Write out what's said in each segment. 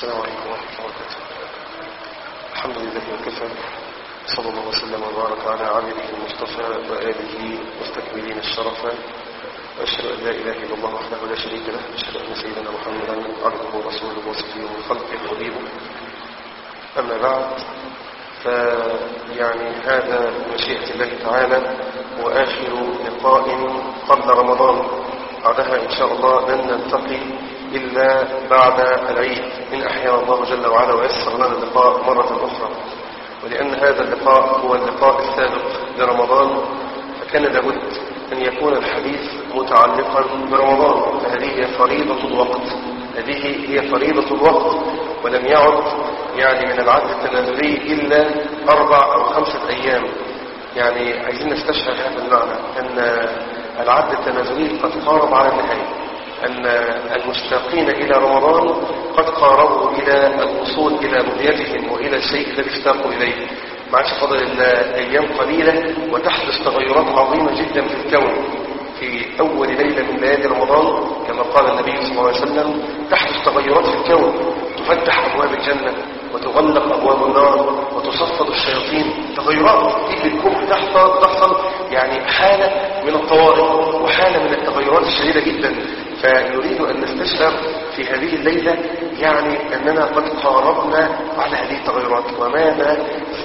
السلام عليكم ورحمة الله وبركاته الحمد لله وكفى صلى الله وسلم وبارك على عبده المصطفى وآله مستكملين الشرف وأشهد أن لا إله إلا الله وحده لا شريك له أشهد أن سيدنا محمدا عبده ورسوله وصفيه من خلقه وحبيبه أما بعد فيعني هذا بمشيئة الله تعالى هو آخر لقاء قبل رمضان بعدها إن شاء الله لن نلتقي إلا بعد العيد إن أحيانا الله جل وعلا ويسر لنا اللقاء مرة أخرى ولأن هذا اللقاء هو اللقاء السابق لرمضان فكان لابد أن يكون الحديث متعلقا برمضان فهذه هي فريضة الوقت هذه هي فريضة الوقت ولم يعد يعني من العد التنازلي إلا أربع أو خمسة أيام يعني عايزين نستشعر هذا المعنى أن العد التنازلي قد قارب على النهاية أن المشتاقين إلى رمضان قد قاربوا إلى الوصول إلى بنيتهم وإلى الشيء الذي اشتاقوا إليه ما عادش فضل إلا أيام قليلة وتحدث تغيرات عظيمة جدا في الكون في أول ليلة من ليالي رمضان كما قال النبي صلى الله عليه وسلم تحدث تغيرات في الكون تفتح أبواب الجنة وتغلق أبواب النار وتصفد الشياطين تغيرات في الكون تحصل تحصل يعني حالة من الطوارئ وحالة من التغيرات الشديدة جدا فنريد أن نستشعر في هذه الليلة يعني أننا قد قاربنا على هذه التغيرات وماذا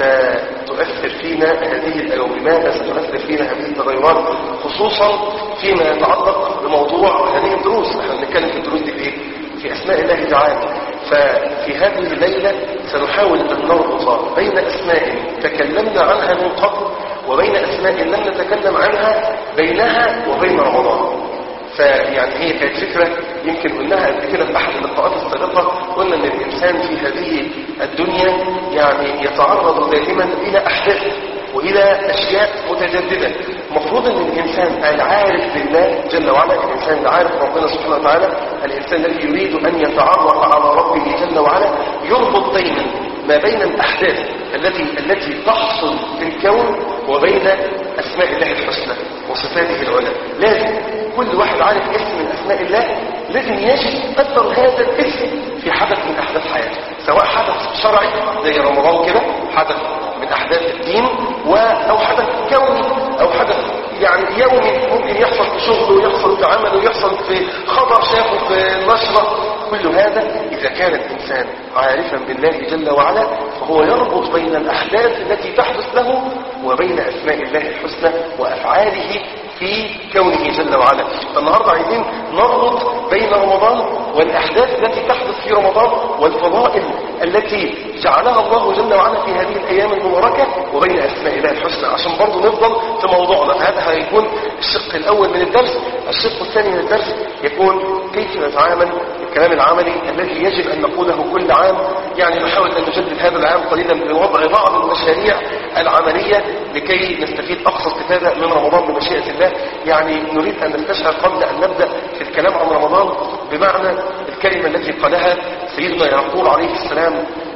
ستؤثر فينا هذه أو بماذا ستؤثر فينا هذه التغيرات خصوصا فيما يتعلق بموضوع هذه الدروس احنا بنتكلم في الدروس دي في ايه؟ في أسماء الله تعالى ففي هذه الليلة سنحاول أن نربط بين أسماء تكلمنا عنها من قبل وبين أسماء لم نتكلم عنها بينها وبين رمضان فيعني هي كانت فكرة يمكن قلناها قبل كده في أحد اللقاءات السابقة قلنا أن الإنسان في هذه الدنيا يعني يتعرض دائما إلى أحداث وإلى أشياء متجددة المفروض أن الإنسان العارف بالله جل وعلا الإنسان العارف ربنا سبحانه وتعالى الإنسان الذي يريد أن يتعرف على ربه جل وعلا يربط دائما ما بين الأحداث التي التي تحصل في الكون وبين أسماء الله الحسنى وصفاته العلى لازم كل واحد عارف اسم من أسماء الله لازم يجد أثر هذا الاسم في حدث من أحداث حياته سواء حدث شرعي زي رمضان كده حدث من أحداث الدين أو حدث كوني أو حدث يعني يومي ممكن يحصل في شغله ويحصل في عمله ويحصل في خبر شافه في نشرة كل هذا إذا كان الإنسان عارفا بالله جل وعلا فهو يربط بين الأحداث التي تحدث له وبين أسماء الله الحسنى وأفعاله في كونه جل وعلا فالنهاردة عايزين نربط بين رمضان والأحداث التي تحدث في رمضان والفضائل التي جعلها الله جل وعلا في هذه الأيام المباركة وبين أسماء الله الحسنى عشان برضه نفضل في موضوعنا هذا هيكون الشق الأول من الدرس الشق الثاني من الدرس يكون كيف نتعامل الكلام العملي الذي يجب أن نقوله كل عام يعني نحاول أن نجدد هذا العام قليلا بوضع بعض المشاريع العملية لكي نستفيد أقصى استفادة من رمضان بمشيئة الله يعني نريد أن نستشعر قبل أن نبدأ في الكلام عن رمضان بمعنى الكلمة التي قالها سيدنا يعقوب عليه السلام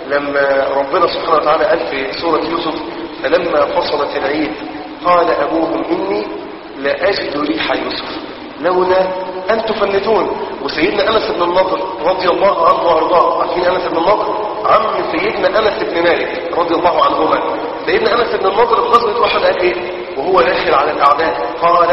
لما ربنا سبحانه وتعالى قال في سورة يوسف فلما فصلت العيد قال أبوهم إني لأجد ريح يوسف لولا أن تفندون وسيدنا أنس بن النضر رضي الله عنه وأرضاه عارفين أنس بن النضر عم سيدنا أنس بن مالك رضي الله عنهما سيدنا أنس بن النضر في غزوة أحد قال إيه وهو داخل على الأعداء قال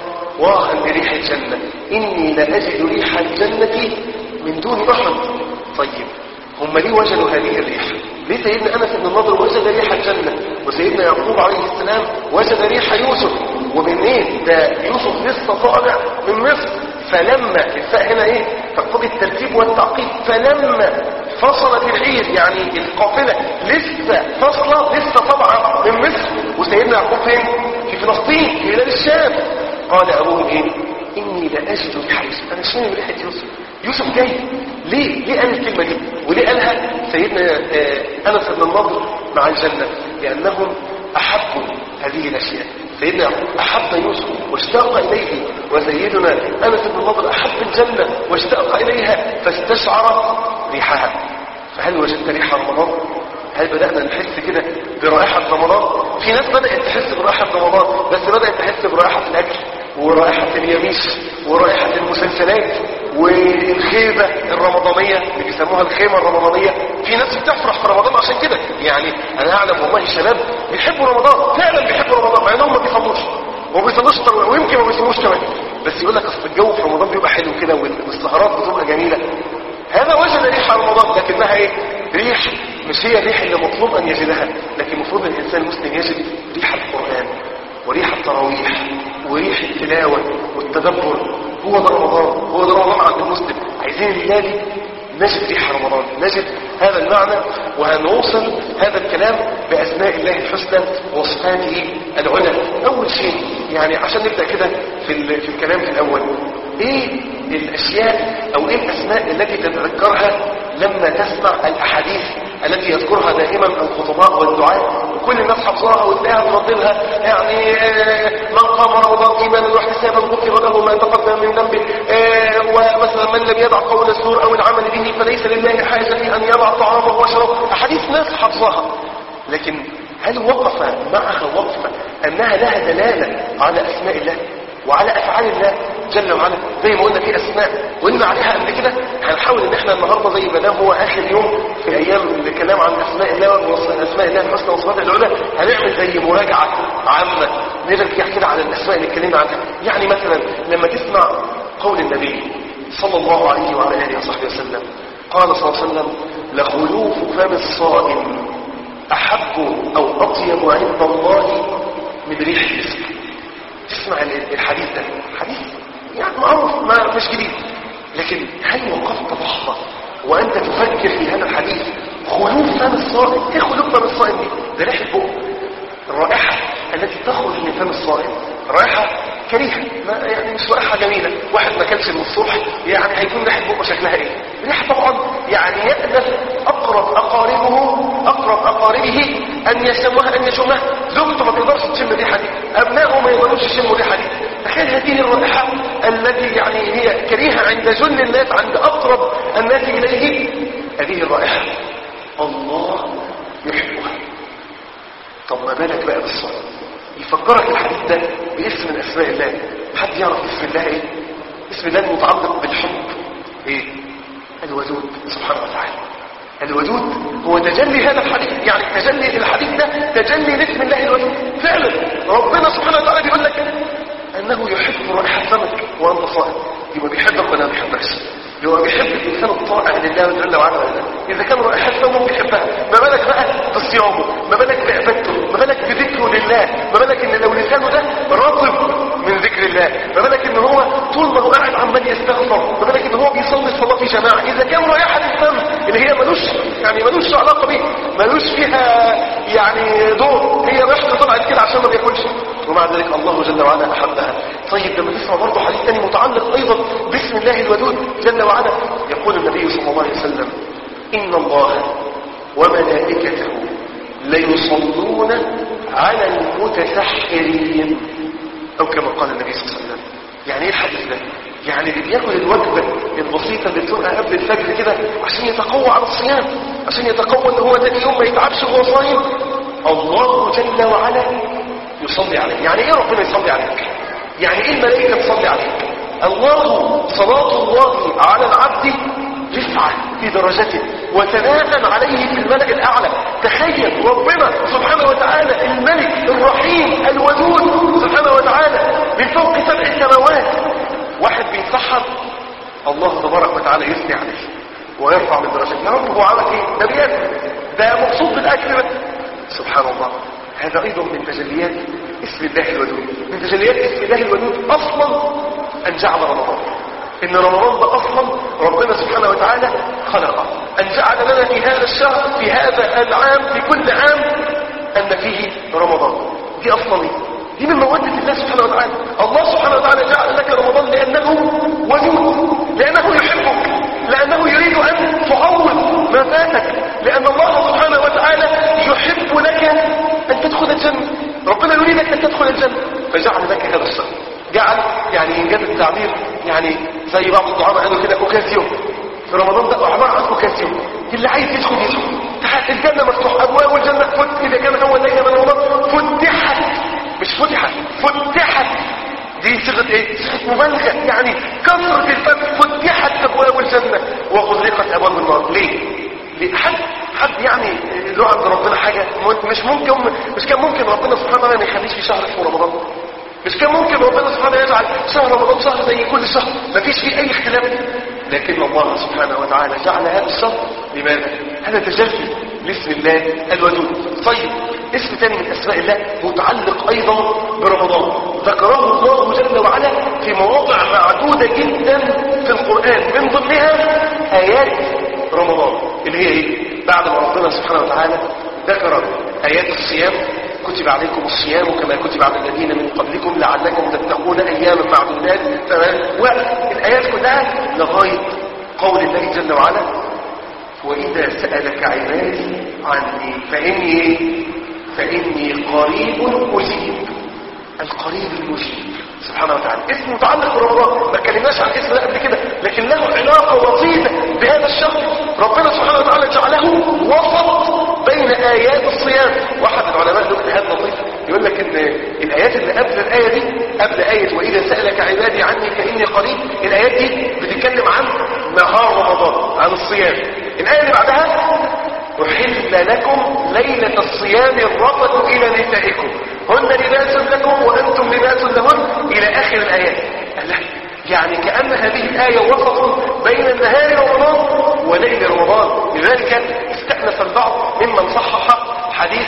واها بريح الجنة إني لأجد ريح الجنة من دون أحد طيب هم ليه وجدوا هذه الريح ليه سيدنا أنس بن النضر وجد ريح الجنة وسيدنا يعقوب عليه السلام وجد ريح يوسف ومنين ده يوسف لسه طالع من مصر فلما الفاء هنا ايه تقتضي الترتيب والتعقيب فلما فصلت العير يعني القافلة لسه فصلة لسه طبعا من مصر وسيدنا يعقوب فين في فلسطين في بلاد الشام قال ابوهم ايه اني لاجد ريح يوسف انا شامم ريحه يوسف يوسف جاي ليه ليه قال الكلمه دي وليه قالها سيدنا انس بن النضر مع الجنه لانهم احبوا هذه الاشياء سيدنا يعقوب احب يوسف واشتاق اليه وسيدنا انس بن النضر احب الجنه واشتاق اليها فاستشعر ريحها فهل وجدت ريح رمضان هل بدأنا نحس كده برائحة رمضان في ناس بدأت تحس برائحة رمضان بس بدأت تحس برائحة الأكل ورائحة اليميش ورائحة المسلسلات والخيبة الرمضانية اللي بيسموها الخيمة الرمضانية في ناس بتفرح في رمضان عشان كده يعني انا اعلم والله الشباب بيحبوا رمضان فعلا بيحبوا رمضان مع انهم ما بيصلوش وما بيصلوش طبعا ويمكن ما بيصوموش كمان بس يقول لك اصل الجو في رمضان بيبقى حلو كده والسهرات بتبقى جميلة هذا وجد ريح رمضان لكنها ايه ريح مش هي الريح اللي مطلوب ان يجدها لكن المفروض ان الانسان المسلم يجد ريح القرآن وريح التراويح وريح التلاوة والتدبر هو ده رمضان هو ده رمضان عند المسلم عايزين الليالي نجد ريح رمضان نجد هذا المعنى وهنوصل هذا الكلام بأسماء الله الحسنى وصفاته العلى أول شيء يعني عشان نبدأ كده في, في الكلام في الأول ايه الاشياء او ايه الاسماء التي تتذكرها لما تسمع الاحاديث التي يذكرها دائما الخطباء والدعاء وكل الناس حفظها وتلاقيها ترددها يعني من قام رمضان ايمانا واحتسابا غفر له ما تقدم من ذنبه ومثلا من لم يدع قول الزور او العمل به فليس لله حاجه في ان يضع طعامه وشرابه احاديث ناس حفظها لكن هل وقف معها وقفه انها لها دلاله على اسماء الله وعلى افعال الله جل وعلا زي ما قلنا في اسماء وقلنا عليها قبل كده هنحاول ان احنا النهارده زي ما دام هو اخر يوم في ايام الكلام عن اسماء الله واسماء الله الحسنى وصفاته العلى هنعمل زي مراجعه عامه نرجع كده على الاسماء اللي اتكلمنا عنها يعني مثلا لما تسمع قول النبي صلى الله عليه وعلى اله وصحبه وسلم قال صلى الله عليه وسلم لخلوف فم الصائم احب او اطيب عند الله من ريح الجسم تسمع الحديث ده حديث يعني معروف ما مش جديد لكن هل وقفت لحظة وأنت تفكر في هذا الحديث خلوف فم الصائم ايه خلوف فم الصائم دي ده ريحة بق الرائحة التي تخرج من فم الصائم رائحة كريهة ما يعني مش رائحة جميلة واحد ما كانش من الصبح يعني هيكون ريحة بقه شكلها ايه ريحة طبعا يعني يألف أقرب أقاربه أقرب أقاربه أن يشمها أن يشمها زوجته ما تقدرش تشم الريحة دي أبنائه ما يقدروش يشموا الريحة دي تخيل هذه الرائحة التي يعني هي كريهة عند جل الناس عند أقرب الناس إليه هذه الرائحة الله يحبها طب ما بالك بقى بالصلاة يفكرك الحديث ده باسم من اسماء الله حد يعرف اسم الله ايه اسم الله المتعلق بالحب ايه الودود سبحانه وتعالى الودود هو تجلي هذا الحديث يعني تجلي الحديث ده تجلي لاسم الله الودود فعلا ربنا سبحانه وتعالى بيقول لك انه يحب رائحه فمك وانت صائم يبقى بيحبك ولا ما بيحبكش يبقى بيحب الانسان الطائع لله جل وعلا اذا كان رائحه فمه بيحبها ما بالك بقى بصيامه ما بالك بعبادته ما بالك بذكره لله ما بالك ان لو لسانه ده رطب من ذكر الله ما بالك ان هو طول ما هو قاعد عمال يستغفر ما بالك ان هو بيصلي الصلاه في جماعه اذا كان رائحه الفم اللي هي ملوش يعني ملوش علاقه بيه ملوش فيها يعني دور هي ريحته طلعت كده عشان ما بياكلش ومع ذلك الله جل وعلا احبها طيب لما تسمع برضه حديث ثاني متعلق ايضا باسم الله الودود جل وعلا يقول النبي صلى الله عليه وسلم ان الله وملائكته ليصلون على المتسحرين او كما قال النبي صلى الله عليه وسلم يعني ايه الحديث ده يعني اللي بياكل الوجبة البسيطة اللي بتبقى قبل الفجر كده عشان يتقوى على الصيام عشان يتقوى ان هو تاني يوم ما يتعبش وهو صايم الله جل وعلا يصلي عليه يعني ايه ربنا يصلي عليك يعني ايه الملائكة تصلي عليك الله صلاة الله على العبد رفعة في درجته وثناء عليه في الملأ الأعلى تخيل ربنا سبحانه وتعالى الملك الرحيم الودود سبحانه وتعالى من فوق سبع سماوات واحد بيتسحر الله تبارك وتعالى يثني عليه ويرفع من درجته يا رب هو عمل ايه ده بياكل ده مبسوط بالاكل بس سبحان الله هذا ايضا من تجليات اسم الله الودود من تجليات اسم الله الودود اصلا ان جعل رمضان ان رمضان ده اصلا ربنا سبحانه وتعالى خلقه ان جعل لنا في هذا الشهر في هذا العام في كل عام ان فيه رمضان دي اصلا ايه دي من مودة الله سبحانه وتعالى الله سبحانه وتعالى جعل لك رمضان لأنه ودود لأنه يحبك لأنه يريد أن تعوض ما فاتك لأن الله سبحانه وتعالى يحب لك أن تدخل الجنة ربنا يريدك أن تدخل الجنة فجعل لك هذا الشهر جعل يعني إن جاب التعبير يعني زي بعض الدعاء قالوا كده أوكازيون في رمضان ده عبارة عن أوكازيون اللي عايز يدخل يدخل تحت الجنة مفتوح أبواب الجنة فت إذا كان هو ليلة من رمضان فتحت مش فتحت فتحت دي صيغه ايه صيغه مبالغه يعني كثره الباب فتحت ابواب الجنه وغلقت ابواب النار ليه ليه؟ حد حد يعني له عند ربنا حاجه مش ممكن مش كان ممكن ربنا سبحانه وتعالى ما يخليش في شهر اسمه رمضان مش كان ممكن ربنا سبحانه يجعل شهر رمضان شهر زي كل شهر مفيش فيه اي اختلاف لكن الله سبحانه وتعالى جعل هذا الشهر لماذا هذا تجلي لاسم الله الودود طيب اسم ثاني من اسماء الله متعلق ايضا برمضان ذكره الله جل وعلا في مواضع معدودة جدا في القرآن من ضمنها ايات رمضان اللي هي ايه بعد ما ربنا سبحانه وتعالى ذكر ايات الصيام كتب عليكم الصيام كما كتب على الذين من قبلكم لعلكم تتقون اياما معدودات تمام والايات كلها لغايه قول الله جل وعلا واذا سالك عبادي عني فاني ايه فاني قريب اجيب القريب المجيب سبحانه وتعالى اسم متعلق برمضان ما اتكلمناش عن اسم ده قبل كده لكن له علاقه وطيده بهذا الشهر ربنا سبحانه وتعالى جعله وسط بين ايات الصيام واحد العلماء له اجتهاد لطيف يقول لك ان الايات اللي قبل الايه دي قبل ايه واذا سالك عبادي عني فاني قريب الايات دي بتتكلم عن نهار رمضان عن الصيام الايه اللي بعدها أحل لكم ليلة الصيام الرفث إلى نسائكم هن لباس لكم وأنتم لباس لهن إلى آخر الآيات الله يعني كأن هذه الآية وسط بين نهار رمضان وليل رمضان لذلك استأنف البعض ممن صحح حديث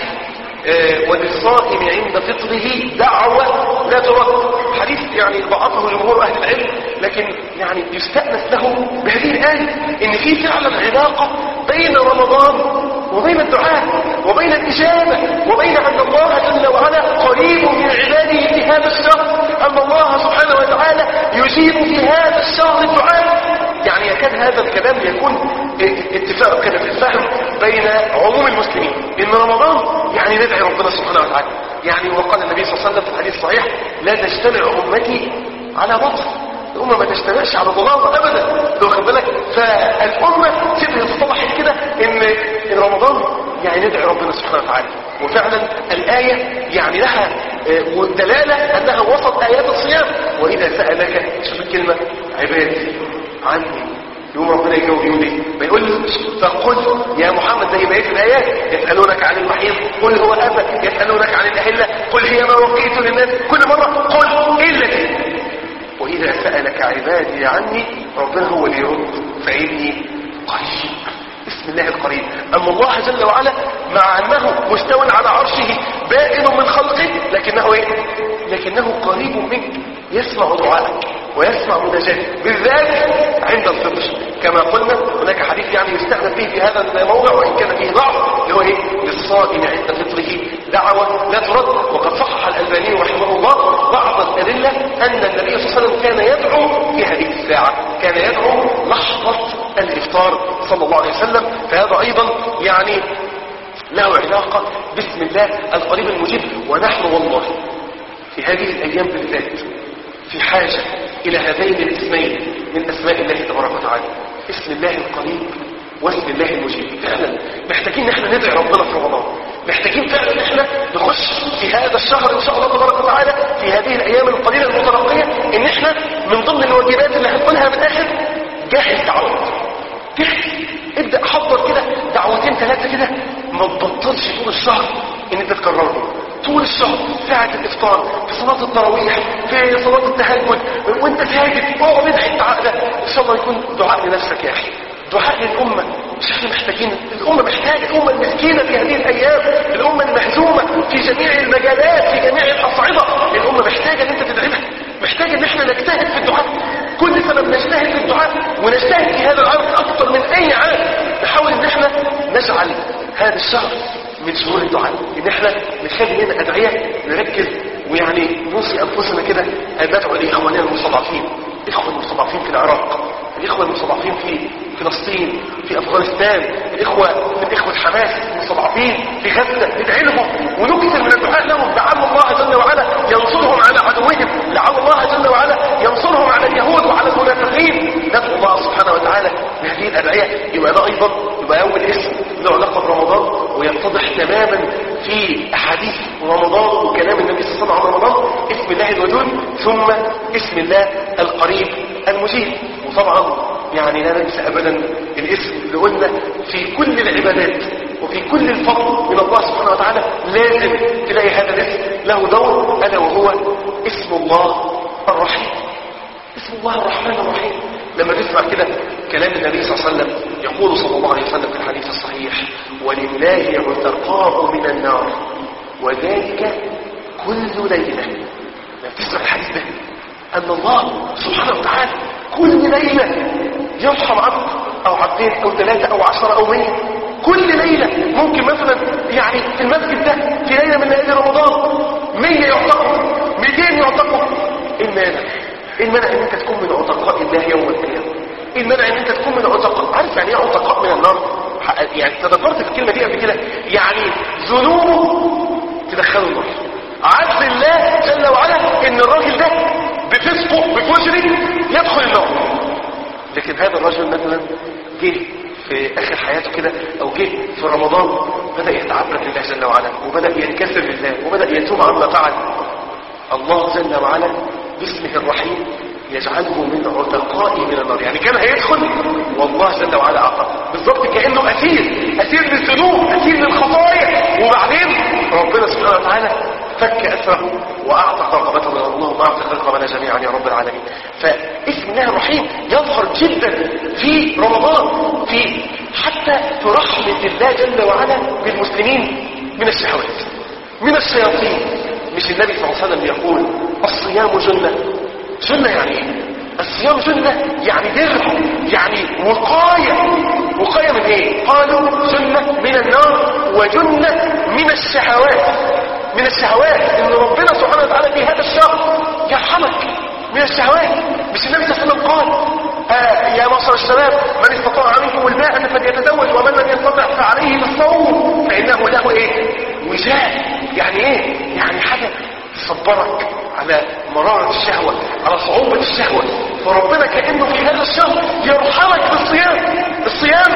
آه وللصائم عند فطره دعوة لا ترد حديث يعني ضعفه جمهور أهل العلم لكن يعني يستأنس له بهذه الآية إن في فعلا علاقة بين رمضان وبين الدعاء وبين الإجابة وبين أن الله جل وعلا قريب من عباده في هذا الشهر أن الله سبحانه وتعالى يجيب في هذا الشهر الدعاء يعني يكاد هذا الكلام يكون اتفاق كده في الفهم بين عموم المسلمين ان رمضان يعني ندعي ربنا سبحانه وتعالى يعني وقال النبي صلى الله عليه وسلم في الحديث الصحيح لا تجتمع امتي على بطل الأمة ما تجتمعش على ضلال أبدا لو خد بالك فالأمة شبه اتضحت كده إن إن رمضان يعني ندعي ربنا سبحانه وتعالى وفعلا الآية يعني لها دلالة أنها وسط آيات الصيام وإذا سألك شوف الكلمة عبادي عني يوم ربنا يجاوب يقول ايه ما يقول فقل يا محمد زي بقيه الايات يسالونك عن المحيض قل هو اذى يسالونك عن الاهله قل هي مواقيت للناس كل مره قل الا دي واذا سالك عبادي عني ربنا هو اللي يرد فاني قريب بسم الله القريب اما الله جل وعلا مع انه مستو على عرشه بائن من خلقه لكنه ايه لكنه قريب منك يسمع دعائك ويسمع مناجاتك بالذات عند الفطر كما قلنا هناك حديث يعني يستخدم فيه في هذا الموضع وان كان فيه ضعف اللي هو ايه للصائم عند فطره دعوه لا ترد وقد صحح الالباني رحمه الله بعض الادله ان النبي صلى الله عليه وسلم كان يدعو في هذه الساعه كان يدعو لحظه الافطار صلى الله عليه وسلم فهذا ايضا يعني له علاقه باسم الله القريب المجيب ونحن والله في هذه الايام بالذات في حاجة إلى هذين الاسمين من أسماء الله تبارك وتعالى اسم الله القريب واسم الله المجيب فعلا محتاجين احنا ندعي ربنا في رمضان محتاجين فعلا احنا نخش في هذا الشهر ان شاء الله تبارك وتعالى في هذه الايام القليله المترقيه ان احنا من ضمن الواجبات اللي هنقولها من الاخر جاهز دعوات جاهز ابدا حضر كده دعوتين ثلاثه كده ما تبطلش طول الشهر ان انت تكررهم طول الشهر ساعة الإفطار في صلاة التراويح في صلاة التهجد وانت ساجد اقعد ادعي الدعاء ده ان شاء الله يكون دعاء لنفسك يا اخي دعاء للأمة مش احنا محتاجين الأمة محتاجة الأمة المسكينة في هذه الأيام الأمة المهزومة في جميع المجالات في جميع الأصعدة الأمة محتاجة ان انت تدعي لها محتاجة ان احنا نجتهد في الدعاء كل سنة بنجتهد في الدعاء ونجتهد في هذا العام أكثر من أي عام نحاول ان احنا نجعل هذا الشهر من شهور الدعاء ان احنا نخلي لنا ادعيه نركز ويعني نوصي انفسنا كده ان ندعو لاخواننا المستضعفين الاخوه المستضعفين في العراق الاخوه المستضعفين في فلسطين في افغانستان الاخوه من اخوه حماس المستضعفين في غزه ندعي لهم ونكثر من الدعاء لهم لعل الله جل وعلا ينصرهم على عدوهم لعل الله جل وعلا ينصرهم على اليهود وعلى المنافقين ندعو الله سبحانه وتعالى بهذه الادعيه يبقى ده ايضا يبقى اول اسم له علاقه برمضان ويتضح تماما في احاديث رمضان وكلام النبي صلى الله عليه وسلم عن رمضان اسم الله الودود ثم اسم الله القريب المجيب وطبعا يعني لا ننسى ابدا الاسم اللي قلنا في كل العبادات وفي كل الفضل من الله سبحانه وتعالى لازم تلاقي هذا الاسم له دور الا وهو اسم الله الرحيم اسم الله الرحمن الرحيم لما تسمع كده كلام النبي صلى الله عليه وسلم يقول صلى الله عليه وسلم في الحديث الصحيح ولله عتقاء من النار وذلك كل ليلة لما تسمع الحديث ده أن الله سبحانه وتعالى كل ليلة يرحم عبد أو عبدين أو ثلاثة أو عشرة أو مية كل ليلة ممكن مثلا يعني في المسجد ده في ليلة من ليالي رمضان مية يعتقوا ميتين يعتقوا إيه المانع إيه المانع ان انت تكون من عتقاء الله يوم القيامة إيه المانع ان انت تكون من عتقاء عارف يعني ايه عتقاء من النار يعني تذكرت في الكلمة دي قبل كده يعني ذنوبه تدخله النار عدل الله جل وعلا ان الراجل ده بفسقه بفجره يدخل النار لكن هذا الرجل مثلا جه في اخر حياته كده او جه في رمضان بدأ يتعبد لله جل وعلا وبدأ ينكسر لله وبدأ يتوب عما فعل الله جل وعلا باسمه الرحيم يجعله من عتقاء من النار يعني كان هيدخل والله جل وعلا عقب بالظبط كأنه أسير أسير للذنوب أسير للخطايا وبعدين ربنا سبحانه وتعالى فك أسره وأعتق رقبته اللهم أعتق رقبنا جميعا يا رب العالمين فاسم الله الرحيم يظهر جدا في رمضان في حتى في رحمة الله جل وعلا بالمسلمين من الشهوات من الشياطين مش النبي صلى الله عليه وسلم يقول الصيام جنة جنة يعني ايه الصيام جنة يعني درع يعني وقاية وقاية من ايه قالوا جنة من النار وجنة من الشهوات من الشهوات ان ربنا سبحانه وتعالى في هذا الشهر يرحمك من الشهوات مش النبي صلى الله عليه وسلم قال آه يا معشر الشباب من استطاع منكم الباء فليتزوج ومن لم يستطع فعليه بالصوم فانه له ايه وجاء يعني ايه يعني حاجه تصبرك على مرارة الشهوة على صعوبة الشهوة فربنا كأنه في هذا الشهر يرحمك بالصيام الصيام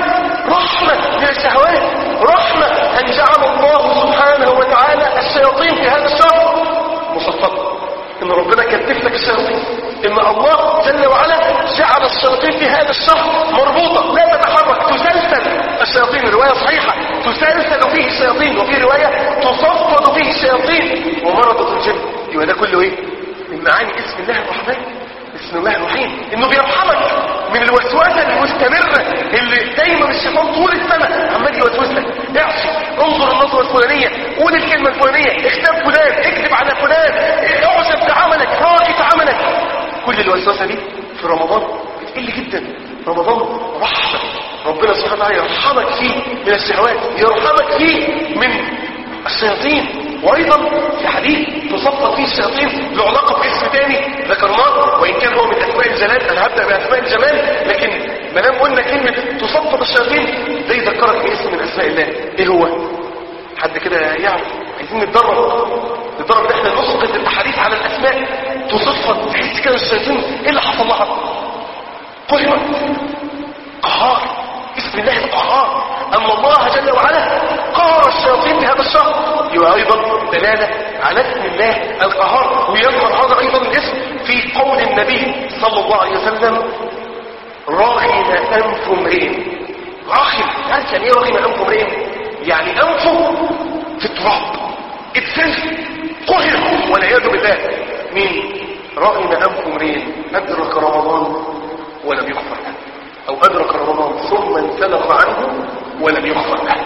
رحمة من الشهوات رحمة أن جعل الله سبحانه وتعالى الشياطين في هذا الشهر مصفقة إن ربنا كتف لك الشياطين إن الله جل وعلا جعل الشياطين في هذا الشهر مربوطة لا تتحرك تسلسل الشياطين رواية صحيحة تسلسل فيه الشياطين وفي رواية تصفد فيه الشياطين ومرضة الجن يبقى ده كله ايه من معاني اسم الله الرحمن اسم الله الرحيم انه بيرحمك من الوسوسه المستمره اللي دايما الشيطان طول السنه عمال يوسوس لك اعصي انظر النظره الفلانيه قول الكلمه الفلانيه اختار فلان اكذب على فلان اعجب بعملك راقي في عملك كل الوسوسه دي في رمضان بتقل جدا رمضان رحمه ربنا سبحانه وتعالى يرحمك فيه من الشهوات يرحمك فيه من الشياطين وايضا في حديث تصفت فيه الشياطين له علاقه باسم تاني ذكرناه وان كان هو من اسماء الجلال انا هبدا باسماء الجمال لكن ما دام قلنا كلمه تصفت الشياطين ده يذكرك باسم من اسماء الله ايه هو حد كده يعرف عايزين نتدرب نتدرب ان احنا نسقط الاحاديث على الاسماء تصفت تحس كده الشياطين ايه اللي حصل لها قهرت قهار اسم الله القهار أما الله جل وعلا قهر الشياطين في هذا الشهر يبقى أيضا دلالة على اسم الله القهار ويظهر هذا أيضا الاسم في قول النبي صلى الله عليه وسلم راغم أنف امرئ راغم عارف يعني ايه راغم أنف امرئ يعني أنفه في التراب اتسلف قهر والعياذ بالله مين راغم أنف امرئ أدرك رمضان ولم يغفر له او ادرك رمضان ثم انسلخ عنه ولم يغفر له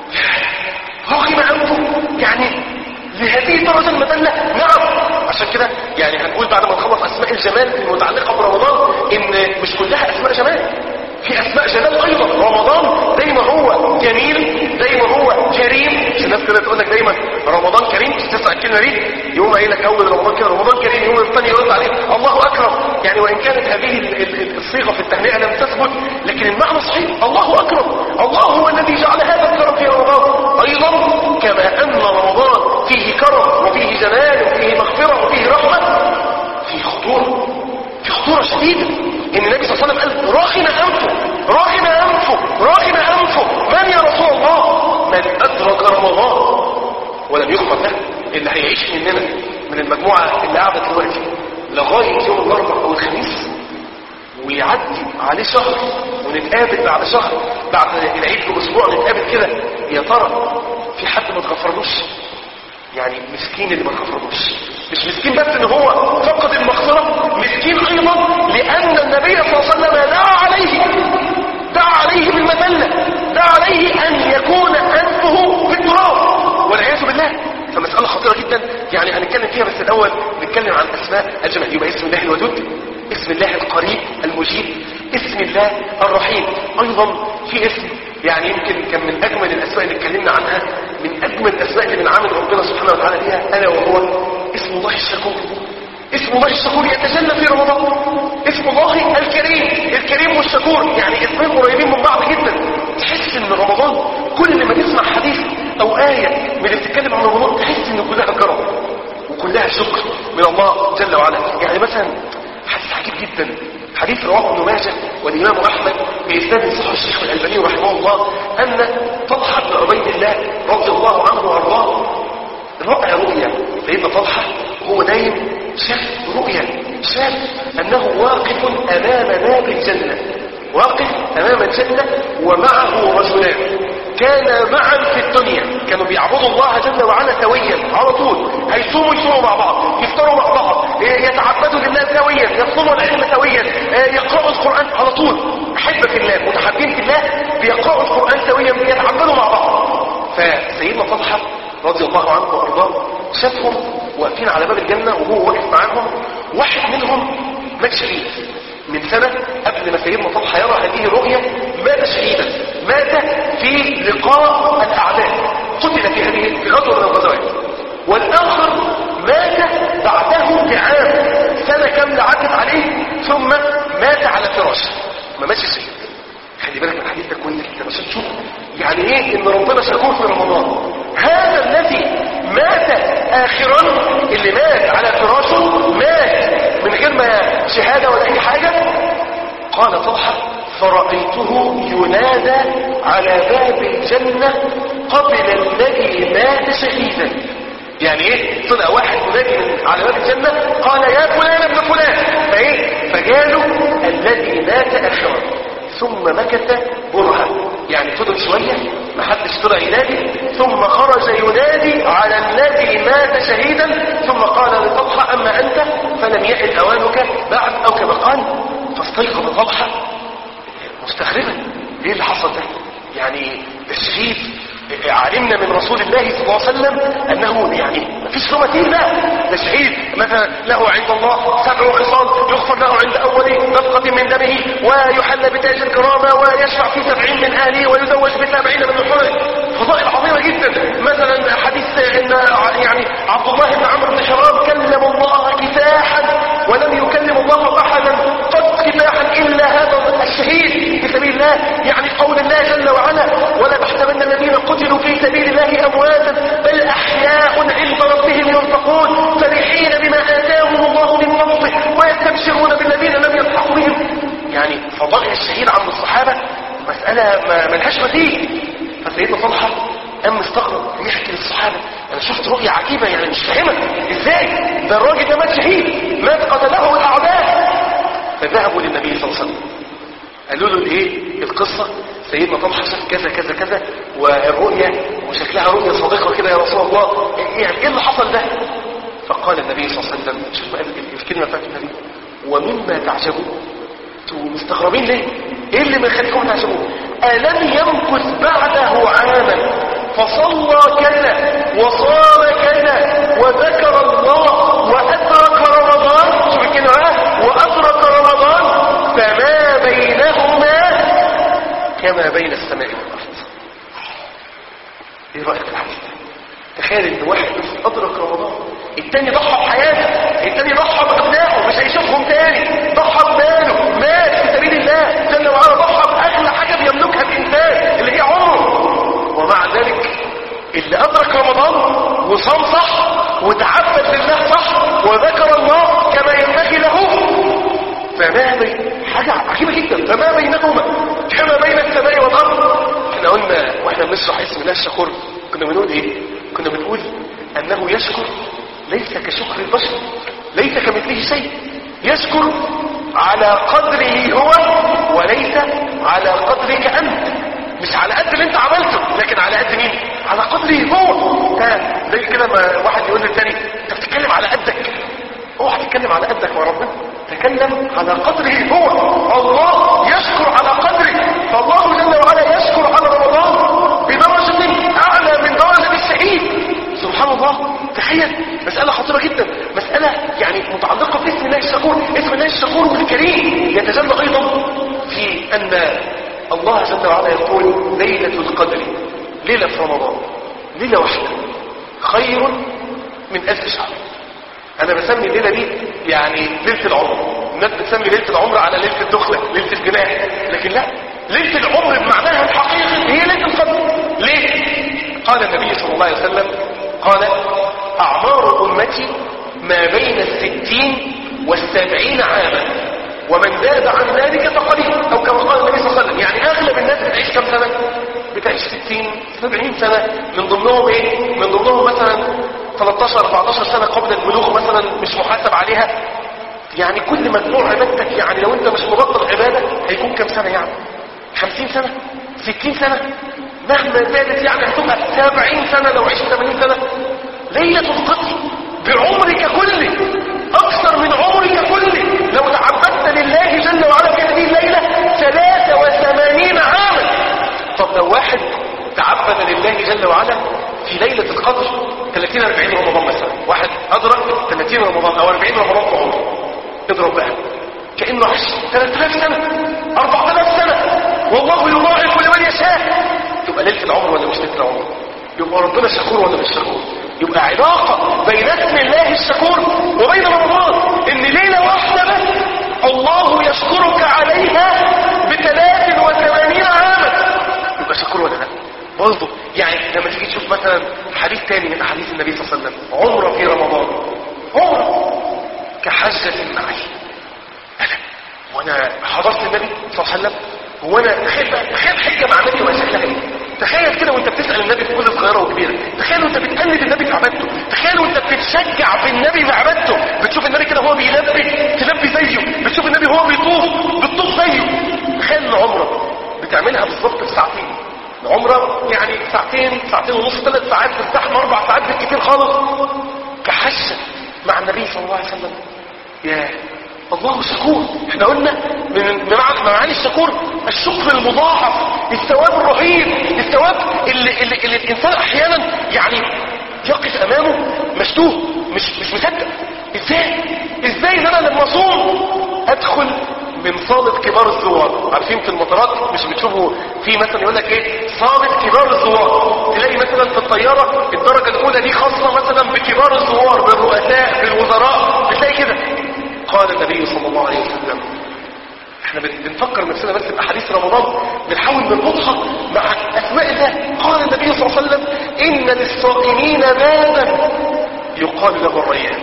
رغم انفه يعني لهذه الدرجه المذله نعم عشان كده يعني هنقول بعد ما نخلص اسماء الجمال المتعلقه برمضان ان مش كلها اسماء جمال في اسماء جلال ايضا رمضان زي ما هو جميل زي ما هو كريم مش الناس كده تقول لك دايما رمضان كريم تسمع الكلمه دي يقوم قايل لك اول رمضان كده رمضان كريم يوم الثاني يرد عليه الله اكرم يعني وان كانت هذه ال- ال- الصيغه في التهنئه لم تثبت لكن المعنى صحيح الله اكرم الله هو الذي جعل هذا الكرم في رمضان ايضا كما ان رمضان فيه كرم وفيه جلال وفيه مغفره وفيه رحمه في خطوره في خطورة شديدة ان النبي صلى الله عليه وسلم قال راغم انفه راغم انفه راغم انفه من يا رسول الله من ادرك رمضان ولم يغفر له اللي هيعيش مننا من المجموعة اللي قاعدة دلوقتي لغاية يوم الأربعاء أو الخميس ويعدي عليه شهر ونتقابل بعد شهر بعد العيد بأسبوع نتقابل كده يا ترى في حد ما تغفرلوش يعني مسكين اللي ما تغفرلوش مش مسكين بس ان هو فقد المغفرة مسكين ايضا لان النبي صلى الله عليه وسلم دعا عليه دعا عليه بالمذلة دعا عليه ان يكون انفه في التراب والعياذ بالله فمسألة خطيرة جدا يعني هنتكلم فيها بس الاول نتكلم عن اسماء الجمال يبقى اسم الله الودود اسم الله القريب المجيب اسم الله الرحيم ايضا في اسم يعني يمكن كان من اجمل الاسماء اللي اتكلمنا عنها من اجمل الاسماء اللي من عامل ربنا سبحانه وتعالى بها الا وهو اسم الله الشكور اسم الله الشكور يتجلى في رمضان اسم الله الكريم الكريم والشكور يعني اسمين قريبين من بعض جدا تحس ان رمضان كل ما تسمع حديث او آية من اللي بتتكلم عن رمضان تحس ان كلها كرم وكلها شكر من الله جل وعلا يعني مثلا حديث عجيب جدا حديث رواه ابن ماجه والامام احمد باسناد صحيح الشيخ الالباني رحمه الله ان طلحه بن عبيد الله رضي الله عنه وارضاه راى رؤيا سيدنا طلحه وهو نايم شاف رؤيا شاف انه واقف امام باب الجنه واقف امام الجنه ومعه رجلان كان معا في الدنيا كانوا بيعبدوا الله جل وعلا سويا على طول هيصوموا يصوموا مع بعض يفطروا مع بعض يتعبدوا لله سويا يصوموا العلم سويا يقرأوا القرآن على طول أحبة في الله متحبين في الله بيقرأوا القرآن سويا يتعبدوا مع بعض فسيدنا طلحة رضي الله عنه وأرضاه شافهم واقفين على باب الجنة وهو واقف معاهم واحد منهم مات شهيد من سنة قبل ما سيدنا طلحة يرى هذه الرؤية مات شهيدا مات في لقاء الأعداء قتل في هذه في غزوة من الغزوات والآخر مات بعده بعام سنة كاملة عدت عليه ثم مات على فراشه ما ماتش شهيد خلي بالك من الحديث ده كويس جدا عشان تشوف يعني ايه ان ربنا شكور في رمضان هذا الذي مات اخرا اللي مات على فراشه مات من غير ما شهاده ولا اي حاجه قال طلحه فرأيته ينادى على باب الجنة قبل الذي مات شهيدا يعني ايه طلع واحد منادي من على باب الجنة قال يا فلان ابن فلان فايه فجاله الذي مات اخرا ثم مكث برهة يعني فضل شوية ما حدش طلع ينادي ثم خرج ينادي على الذي مات شهيدا ثم قال لطلحة أما أنت فلم يحل أوانك بعد أو كما قال فاستيقظ طلحة مستغربا ايه اللي حصل ده يعني الشهيد علمنا من رسول الله صلى الله عليه وسلم انه يعني ما فيش له مثيل لا ده شهيد مثلا له عند الله سبع خصال يغفر له عند اول نفقة من دمه ويحل بتاج الكرامة ويشفع في سبعين من اهله ويزوج بسبعين من الحر فضائل عظيمة جدا مثلا حديث ان يعني عبد الله بن عمرو بن حرام كلم الله كفاحا ولم يكلم الله احدا قد كفاحا الا هذا الشهيد في سبيل الله يعني قول الله جل وعلا ولا تحسبن الذين قتلوا في سبيل الله امواتا بل احياء عند ربهم يرزقون فرحين بما اتاهم الله من فضله ويستبشرون بالذين لم يلحقوا بهم يعني فضائل الشهيد عند الصحابه مساله ما ملهاش مثيل فسيدنا طلحه قام مستغرب يحكي للصحابه انا شفت رؤيه عجيبه يعني مش فاهمها ازاي ده الراجل ده مات شهيد مات قتله الاعداء فذهبوا للنبي صلى الله عليه وسلم قالوا له ايه القصة سيدنا طلحة شاف كذا كذا كذا والرؤية وشكلها رؤية صادقة كده يا رسول الله يعني ايه اللي حصل ده فقال النبي صلى الله عليه وسلم شوف الكلمة بتاعت النبي ومما تعجبون انتوا مستغربين ليه ايه اللي ما يخليكم تعجبون الم يمكث بعده عاما فصلى كذا وصام كذا وذكر الله وادرك رمضان شوف الكلمة بقى وادرك رمضان فما بينهما كما بين السماء والارض ايه رايك في الحديث تخيل ان واحد بس ادرك رمضان التاني ضحى بحياته التاني ضحى بابنائه مش هيشوفهم تاني ضحى بماله مات في سبيل الله جل وعلا ضحى باغلى حاجه بيملكها الانسان اللي هي عمره ومع ذلك اللي ادرك رمضان وصام صح وتعبد لله صح وذكر الله كما ينبغي له فما بين حاجة عجيبة جدا فما بينهما كما بين السماء والأرض احنا قلنا واحنا بنشرح اسم الله الشكور كنا بنقول ايه كنا بنقول انه يشكر ليس كشكر البشر ليس كمثله شيء يشكر على قدره هو وليس على قدرك أنت مش على قد اللي انت عملته لكن على قد مين على قدره هو زي كده ما واحد يقول للتاني انت بتتكلم على قدك اوعى تتكلم على قدك يا ربنا تكلم على قدره هو الله يشكر على قدره فالله جل وعلا يشكر على رمضان بدرجة اعلى من درجة الشهيد سبحان الله تخيل مسألة خطيرة جدا مسألة يعني متعلقة باسم الله الشكور اسم الله الشكور الكريم يتجلى ايضا في ان الله جل وعلا يقول ليلة القدر ليلة في رمضان ليلة واحدة خير من ألف شهر أنا بسمي الليلة دي يعني ليلة العمر الناس بتسمي ليلة العمر على ليلة الدخلة ليلة الجناح لكن لا ليلة العمر بمعناها الحقيقي هي ليلة القدر ليه؟ قال النبي صلى الله عليه وسلم قال أعمار أمتي ما بين الستين والسبعين عاما ومن زاد عن ذلك فقليل او كما قال النبي صلى الله عليه وسلم يعني اغلب الناس بتعيش كم سنه بتعيش 60 70 سنه من ضمنهم ايه من ضمنهم مثلا 13 14 سنه قبل البلوغ مثلا مش محاسب عليها يعني كل مجموع عبادتك يعني لو انت مش مبطل عباده هيكون كم سنه يعني 50 سنه 60 سنه مهما زادت يعني هتبقى 70 سنه لو عشت 80 سنه ليله القدر بعمرك كله اكثر من عمرك كله لو تعبدت لله جل وعلا في هذه الليلة 83 عاما طب لو واحد تعبد لله جل وعلا في ليلة القدر 30 40 رمضان مثلا واحد ادرك 30 رمضان او 40 رمضان في عمره اضرب بقى كأنه عاش 3000 سنة 4000 سنة والله يضاعف لمن يشاء تبقى ليلة العمر ولا مش ليلة العمر يبقى ربنا شكور ولا مش شكور يبقى علاقة بين اسم الله الشكور وبين رمضان ان ليلة واحدة بس الله يشكرك عليها بثلاث وثمانين عاما يبقى شكور ولا لا برضه يعني لما تيجي تشوف مثلا حديث تاني من احاديث النبي صلى الله عليه وسلم عمره في رمضان عمره كحجة معي أنا وانا حضرت النبي صلى الله عليه وسلم هو انا تخيل بقى تخيل حجه مع النبي ولا شكلها ايه تخيل كده وانت بتسال النبي في كل صغيره وكبيره تخيل وانت بتقلد النبي في عبادته تخيل وانت بتشجع في النبي في عبادته بتشوف النبي كده وهو بيلبي تلبي زيه بتشوف النبي وهو بيطوف بتطوف زيه تخيل ان عمره بتعملها بالظبط في ساعتين العمره يعني ساعتين ساعتين ونص ثلاث ساعات في الزحمه اربع ساعات بالكتير خالص كحجه مع النبي صلى الله عليه وسلم يا الله شكور احنا قلنا من معاني الشكور الشكر المضاعف الثواب الرهيب الثواب اللي, اللي, اللي الانسان احيانا يعني يقف امامه مشتوه مش مش مصدق ازاي ازاي ان انا لما اصوم ادخل من صالة كبار الزوار عارفين في المطارات مش بتشوفوا في مثلا يقول لك ايه صالة كبار الزوار تلاقي مثلا في الطيارة الدرجة الاولى دي خاصة مثلا بكبار الزوار بالرؤساء بالوزراء بتلاقي كده قال النبي صلى الله عليه وسلم احنا بنفكر نفسنا بس باحاديث رمضان بنحاول نربطها مع اسماء الله قال النبي صلى الله عليه وسلم ان للصائمين بابا يقال له الريان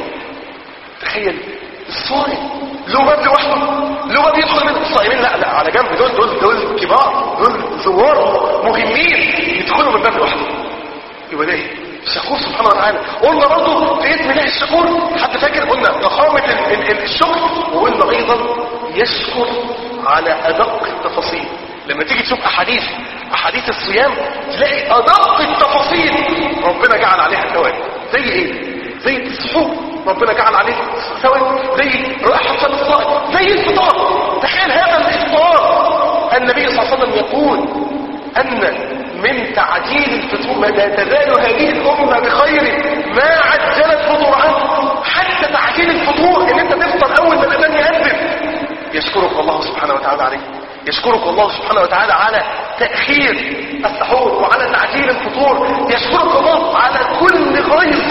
تخيل الصائم له باب لوحده له باب يدخل منه الصائمين لا لا على جنب دول دول دول كبار دول زوار مهمين يدخلوا من باب لوحده يبقى ده الشكور سبحانه وتعالى قلنا برضه في اسم الله الشكور حد فاكر قلنا ضخامة الشكر وقلنا ايضا يشكر على ادق التفاصيل لما تيجي تشوف احاديث احاديث الصيام تلاقي ادق التفاصيل ربنا جعل عليها ثواب زي ايه زي السحور ربنا جعل عليه ثواب زي راحة الصائم زي الفطار تخيل هذا الافطار النبي صلى الله عليه وسلم يقول ان من تعجيل الفطور ما لا تزال هذه الأمة بخير ما عجلت فطورها حتى تعجيل الفطور ان انت تفطر اول ما الأذان يأذن يشكرك الله سبحانه وتعالى عليه يشكرك الله سبحانه وتعالى على تأخير السحور وعلى تعجيل الفطور يشكرك الله على كل خير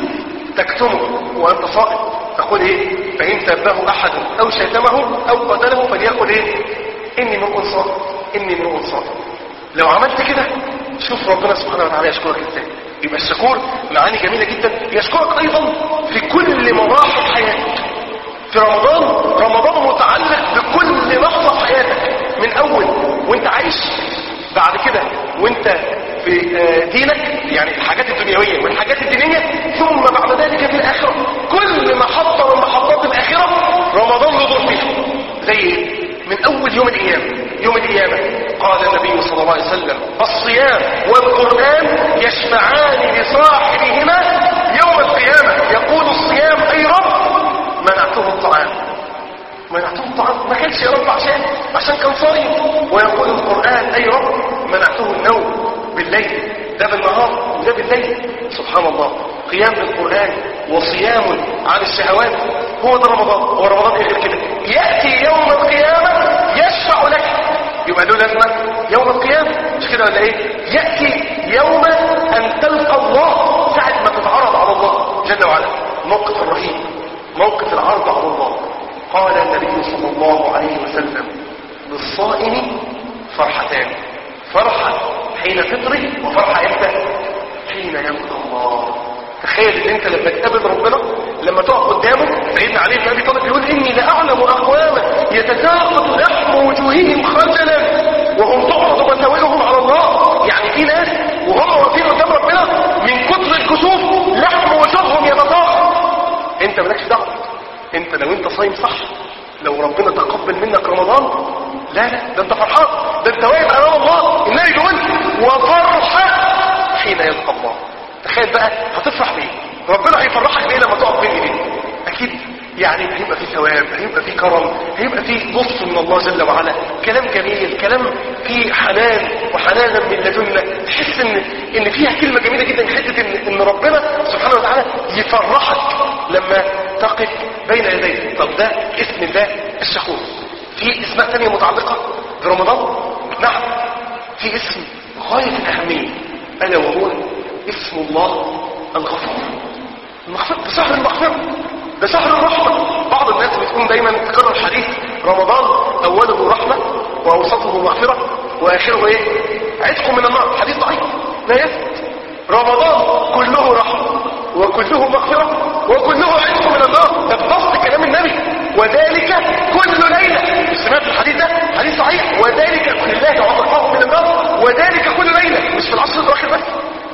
تكتمه وانت صائم تقول ايه فإن سبه أحد أو شتمه أو قتله فليقل ايه إني مرء صائم إني مرء صائم لو عملت كده شوف ربنا سبحانه وتعالى يشكرك ازاي يبقى الشكور معاني جميلة جدا يشكرك ايضا في كل مراحل حياتك في رمضان رمضان متعلق بكل لحظة في حياتك من اول وانت عايش بعد كده وانت في آه، دينك يعني الحاجات الدنيوية والحاجات الدينية ثم بعد ذلك في الآخرة كل محطة من محطات الآخرة رمضان له دور فيها زي ايه؟ من أول يوم القيامة يوم القيامة قال النبي صلى الله عليه وسلم الصيام والقرآن يشفعان لصاحبهما يوم القيامة يقول الصيام أي رب منعته الطعام منعته الطعام ما كانش يا رب عشان عشان كان صايم ويقول القرآن أي رب منعته النوم بالليل ده بالنهار وده بالليل سبحان الله قيام بالقرآن وصيام عن الشهوات هو ده رمضان هو رمضان ايه غير كده يأتي يوم القيامة يشفع لك يبقى له لازمة يوم القيامة مش كده ولا ايه يأتي يوم أن تلقى الله ساعة ما تتعرض على الله جل وعلا موقف الرهيب موقف العرض على الله قال النبي صلى الله عليه وسلم للصائم فرحتان فرحة حين فطره وفرحة امتى حين يلقى الله تخيل ان انت لما تقابل ربنا لما تقف قدامه سيدنا علي بن ابي طالب يقول اني لاعلم اقواما يتساقط لحم وجوههم خجلا وهم تعرض مساوئهم على الله يعني في ناس وهم واقفين قدام ربنا من كتر الكسوف لحم وجوههم يتساقط انت مالكش دعوه انت لو انت صايم صح لو ربنا تقبل منك رمضان لا لا ده انت فرحان ده انت واقف امام الله النبي بيقول وفرحه حين يلقى الله تخيل بقى هتفرح بيه ربنا هيفرحك بيه لما تقف بين ايديه اكيد يعني هيبقى في ثواب هيبقى في كرم هيبقى في لطف من الله جل وعلا كلام جميل كلام فيه حنان وحنانا من لدنا تحس ان ان فيها كلمه جميله جدا حته ان ان ربنا سبحانه وتعالى يفرحك لما تقف بين يديه طب ده اسم الله الشكور في اسماء ثانيه متعلقه برمضان نعم في اسم غايه الاهميه الا وهو اسم الله الغفور المغفرة ده شهر المغفرة ده شهر الرحمة بعض الناس بتكون دايما تكرر حديث رمضان أوله رحمة وأوسطه مغفرة وآخره إيه عتق من النار حديث ضعيف لا يثبت رمضان كله رحمة وكله مغفرة وكله عتق من النار ده بنص كلام النبي وذلك كل ليلة سمعت الحديث ده حديث صحيح وذلك لله وعطفه من النار وذلك كل ليلة مش في العصر الأواخر بس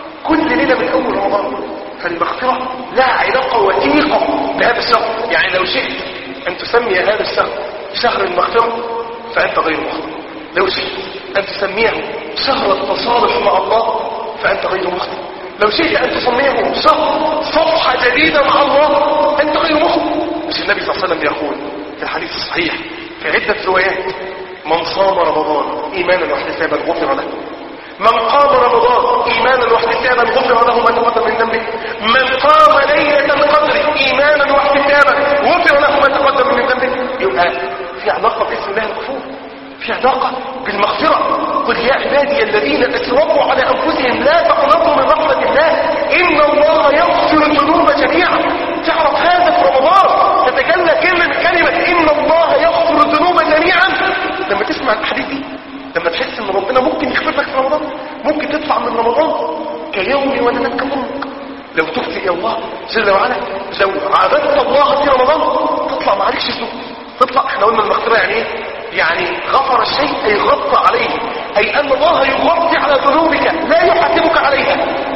كل ليلة من أول رمضان فالمغفرة لها علاقة وثيقة بهذا الشهر يعني لو شئت أن تسمي هذا الشهر شهر المغفرة فأنت غير مخطئ لو شئت أن تسميه شهر التصالح مع الله فأنت غير مخطئ لو شئت أن تسميه شهر صفحة جديدة مع الله أنت غير مخطئ مش النبي صلى الله عليه وسلم يقول في الحديث الصحيح في عدة روايات من صام رمضان إيمانا واحتسابا غفر له من قام رمضان ايمانا واحتسابا غفر له ما تقدم من ذنبه من قام ليله القدر ايمانا واحتسابا غفر له ما تقدم من ذنبه يبقى في علاقه باسم الله الغفور في علاقه بالمغفره قل يا عبادي الذين اسرفوا على انفسهم لا تقنطوا من رحمه الله ان الله يغفر الذنوب جميعا تعرف هذا في رمضان تتجلى كلمه كلمه ان الله يغفر الذنوب جميعا لما تسمع الحديث دي لما تحس ان ربنا ممكن يغفر لك في رمضان ممكن تطلع من رمضان كيوم ولدتك امك لو تبت الى الله جل وعلا لو عبدت الله في رمضان تطلع ما عليكش ذنوب تطلع احنا قلنا المغفره يعني ايه يعني غفر الشيء اي غطى عليه اي ان الله يغطي على ذنوبك لا يحاسبك عليها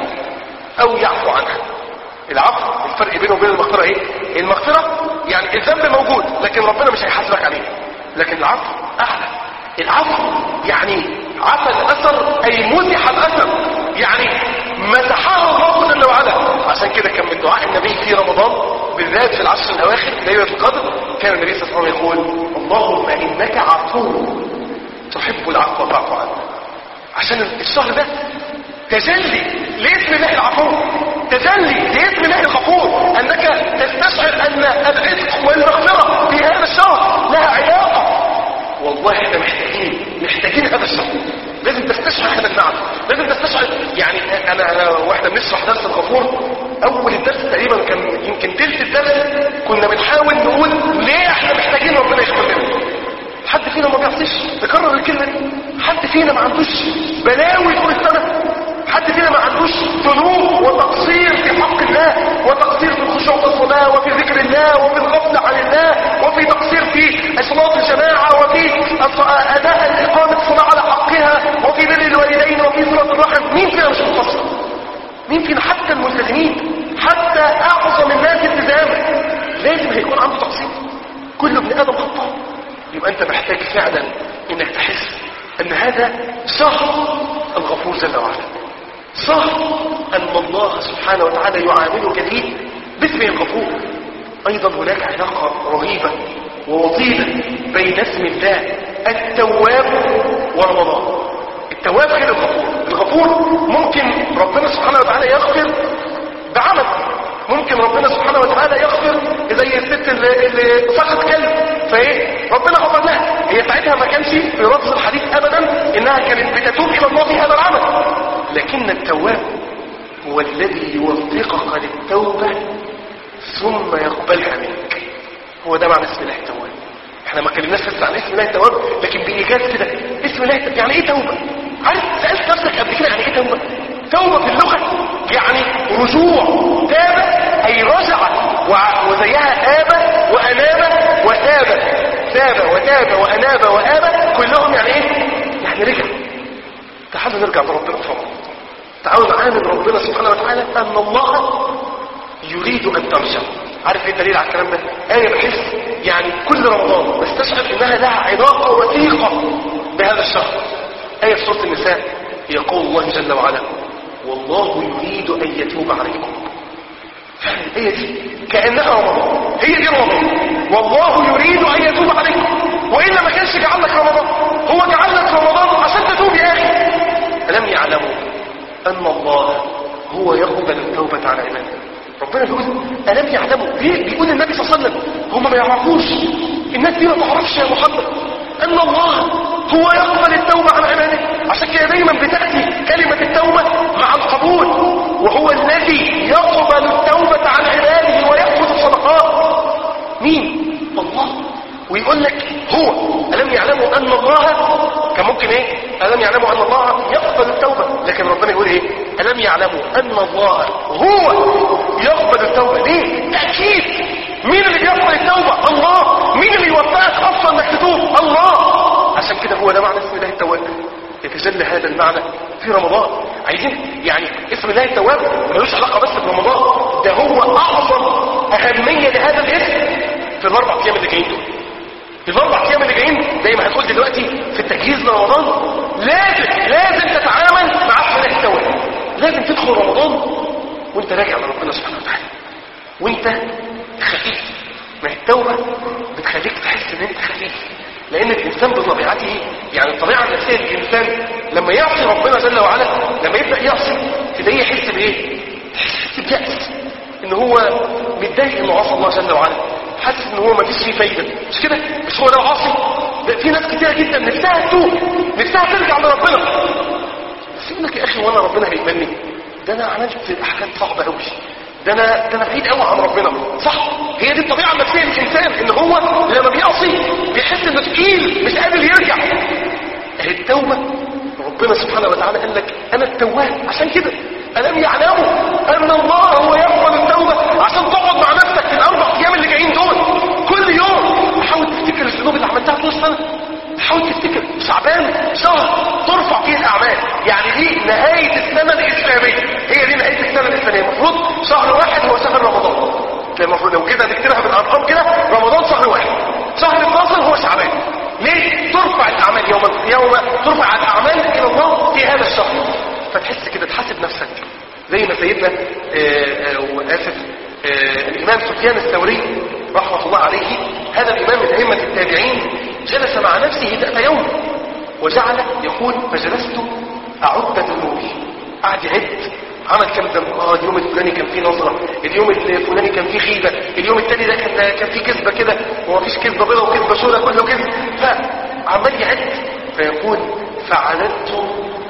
او يعفو عنها العفو الفرق بينه وبين المغفره ايه المغفره يعني الذنب موجود لكن ربنا مش هيحاسبك عليه لكن العفو اعلى العفو يعني عفى الاثر اي مسح الاثر يعني مسحه الله جل وعلا عشان كده كان من دعاء النبي في رمضان بالذات في العشر الاواخر ليله القدر كان النبي صلى الله عليه وسلم يقول اللهم انك عفو تحب العفو فاعف عنا عشان الشهر ده تجلي لاسم الله العفو تجلي لاسم الله الغفور انك تستشعر ان العتق والمغفره في هذا الشهر لها علاقه والله احنا محتاجين محتاجين هذا الشهر لازم تستشعر هذا المعنى لازم تستشعر يعني انا انا واحنا بنشرح درس الغفور اول الدرس تقريبا كان يمكن تلت الدرس كنا بنحاول نقول ليه احنا محتاجين ربنا يغفر لنا حد فينا ما بيعصيش تكرر الكلمه دي حد فينا ما عندوش بلاوي طول السنه حد فينا ما عندوش ذنوب وتقصير في حق الله وتقصير في الخشوع في الصلاة وفي ذكر الله وفي الغفلة عن الله وفي تقصير في صلاة الجماعة وفي أداء إقامة الصلاة على حقها وفي بر مين فينا حتى الملتزمين حتى اعظم الناس التزاما لازم هيكون عنده تقصير كل ابن ادم خطاء يبقى انت محتاج فعلا انك تحس ان هذا شهر الغفور جل وعلا شهر ان الله سبحانه وتعالى يعاملك به باسمه الغفور ايضا هناك علاقة رهيبة ووطيدة بين اسم الله التواب ورمضان التواب غير الغفور الغفور ممكن ربنا سبحانه وتعالى يغفر بعمل ممكن ربنا سبحانه وتعالى يغفر زي الست اللي, اللي سقط كلب فايه ربنا غفر لها هي ساعتها ما كانش في لفظ الحديث ابدا انها كانت بتتوب الى الله في هذا العمل لكن التواب هو الذي يوفقك للتوبة ثم يقبلها منك هو ده معنى اسم الله التواب احنا ما كلمناش لسه عن اسم الله التواب لكن بايجاز كده اسم الله التواب يعني ايه توبه عارف سالت نفسك قبل كده يعني ايه توبه توبه في اللغه يعني رجوع تاب اي رجع وع- وزيها اب واناب وتاب تاب وتاب واناب واب كلهم يعني ايه يعني رجع تعالوا نرجع لربنا فوق تعالوا نعامل ربنا سبحانه وتعالى ان الله يريد ان ترجع عارف ايه الدليل على الكلام ده ايه بحس يعني كل رمضان بستشعر انها لها علاقه وثيقه بهذا الشهر ايه في سوره النساء هي قول الله جل وعلا والله يريد ان يتوب عليكم فعلا الايه دي كانها رمضان هي دي رمضان والله يريد ان يتوب عليكم والا ما كانش جعل لك رمضان هو جعل لك رمضان عشان تتوب يا اخي الم يعلموا ان الله هو يقبل التوبه على عباده ربنا بيقول ألم يعلموا ليه بيقول النبي صلى الله عليه وسلم هم ما يعرفوش الناس دي ما تعرفش يا محمد أن الله هو يقبل التوبة عن عباده عشان كده دايما بتأتي كلمة التوبة مع القبول وهو الذي يقبل التوبة عن عباده ويأخذ الصدقات مين الله ويقول لك هو ألم يعلموا أن الله كان ممكن إيه ألم يعلموا أن الله يقبل التوبة لكن ربنا يقول إيه ألم يعلموا أن الله هو يقبل التوبة ليه تأكيد مين اللي بيقبل التوبة الله مين اللي يوفقك أصلا أنك تتوب الله عشان كده هو ده معنى اسم الله التواب يتجلى هذا المعنى في رمضان عايزين يعني اسم الله التواب ملوش علاقة بس برمضان ده هو أعظم أهمية لهذا الاسم في الأربع أيام اللي جايين دول في الاربع ايام اللي جايين زي ما هتقول دلوقتي في التجهيز لرمضان لازم لازم تتعامل مع اسم الله التواب لازم تدخل رمضان وانت راجع لربنا سبحانه وتعالى وانت خفيف ما هي التوبه بتخليك تحس ان انت خفيف لان الانسان بطبيعته يعني الطبيعه النفسيه للانسان لما يعصي ربنا جل وعلا لما يبدا يعصي تلاقيه يحس بايه يحس بيأس ان هو متضايق انه عصى الله جل وعلا حاسس ان هو مفيش فيه فايده مش كده مش هو ده عاصي ده في ناس كتيره جدا نفسها تتوب نفسها ترجع لربنا بس يقول لك يا اخي وانا ربنا هيقبلني ده انا عملت حاجات صعبه قوي ده انا ده انا بعيد قوي عن ربنا صح هي دي الطبيعه النفسيه للانسان ان هو لما بيعصي بيحس انه تقيل مش قادر يرجع اهي التوبه ربنا سبحانه وتعالى قال لك انا التواب عشان كده الم يعلموا ان الله هو يقبل التوبه عشان تقعد مع نفسك في الاربع ايام اللي جايين دول كل يوم حاول تفتكر الذنوب اللي عملتها طول السنه حاول تفتكر شعبان شهر ترفع فيه الاعمال يعني دي نهايه السنه الاسلاميه هي دي نهايه السنه الاسلاميه المفروض شهر واحد هو شهر رمضان كان المفروض لو كده نكتبها بالارقام كده رمضان شهر واحد شهر 12 هو شعبان ليه ترفع الاعمال يوم يوم ترفع الاعمال الى الله في هذا الشهر فتحس كده تحاسب نفسك زي ما سيدنا آه، آه، واسف آه، الامام سفيان الثوري رحمه الله عليه هذا الامام من ائمه التابعين جلس مع نفسه ذات يوم وجعل يقول فجلست اعد ذنوبي قعد يعد عمل كم ذنب اه اليوم الفلاني كان فيه نظره اليوم الفلاني كان فيه خيبه اليوم التاني ده كان كان فيه كذبه كده ومفيش كذبه بيضاء وكذبه سوداء كله كذب فعمال يعد فيقول فعددت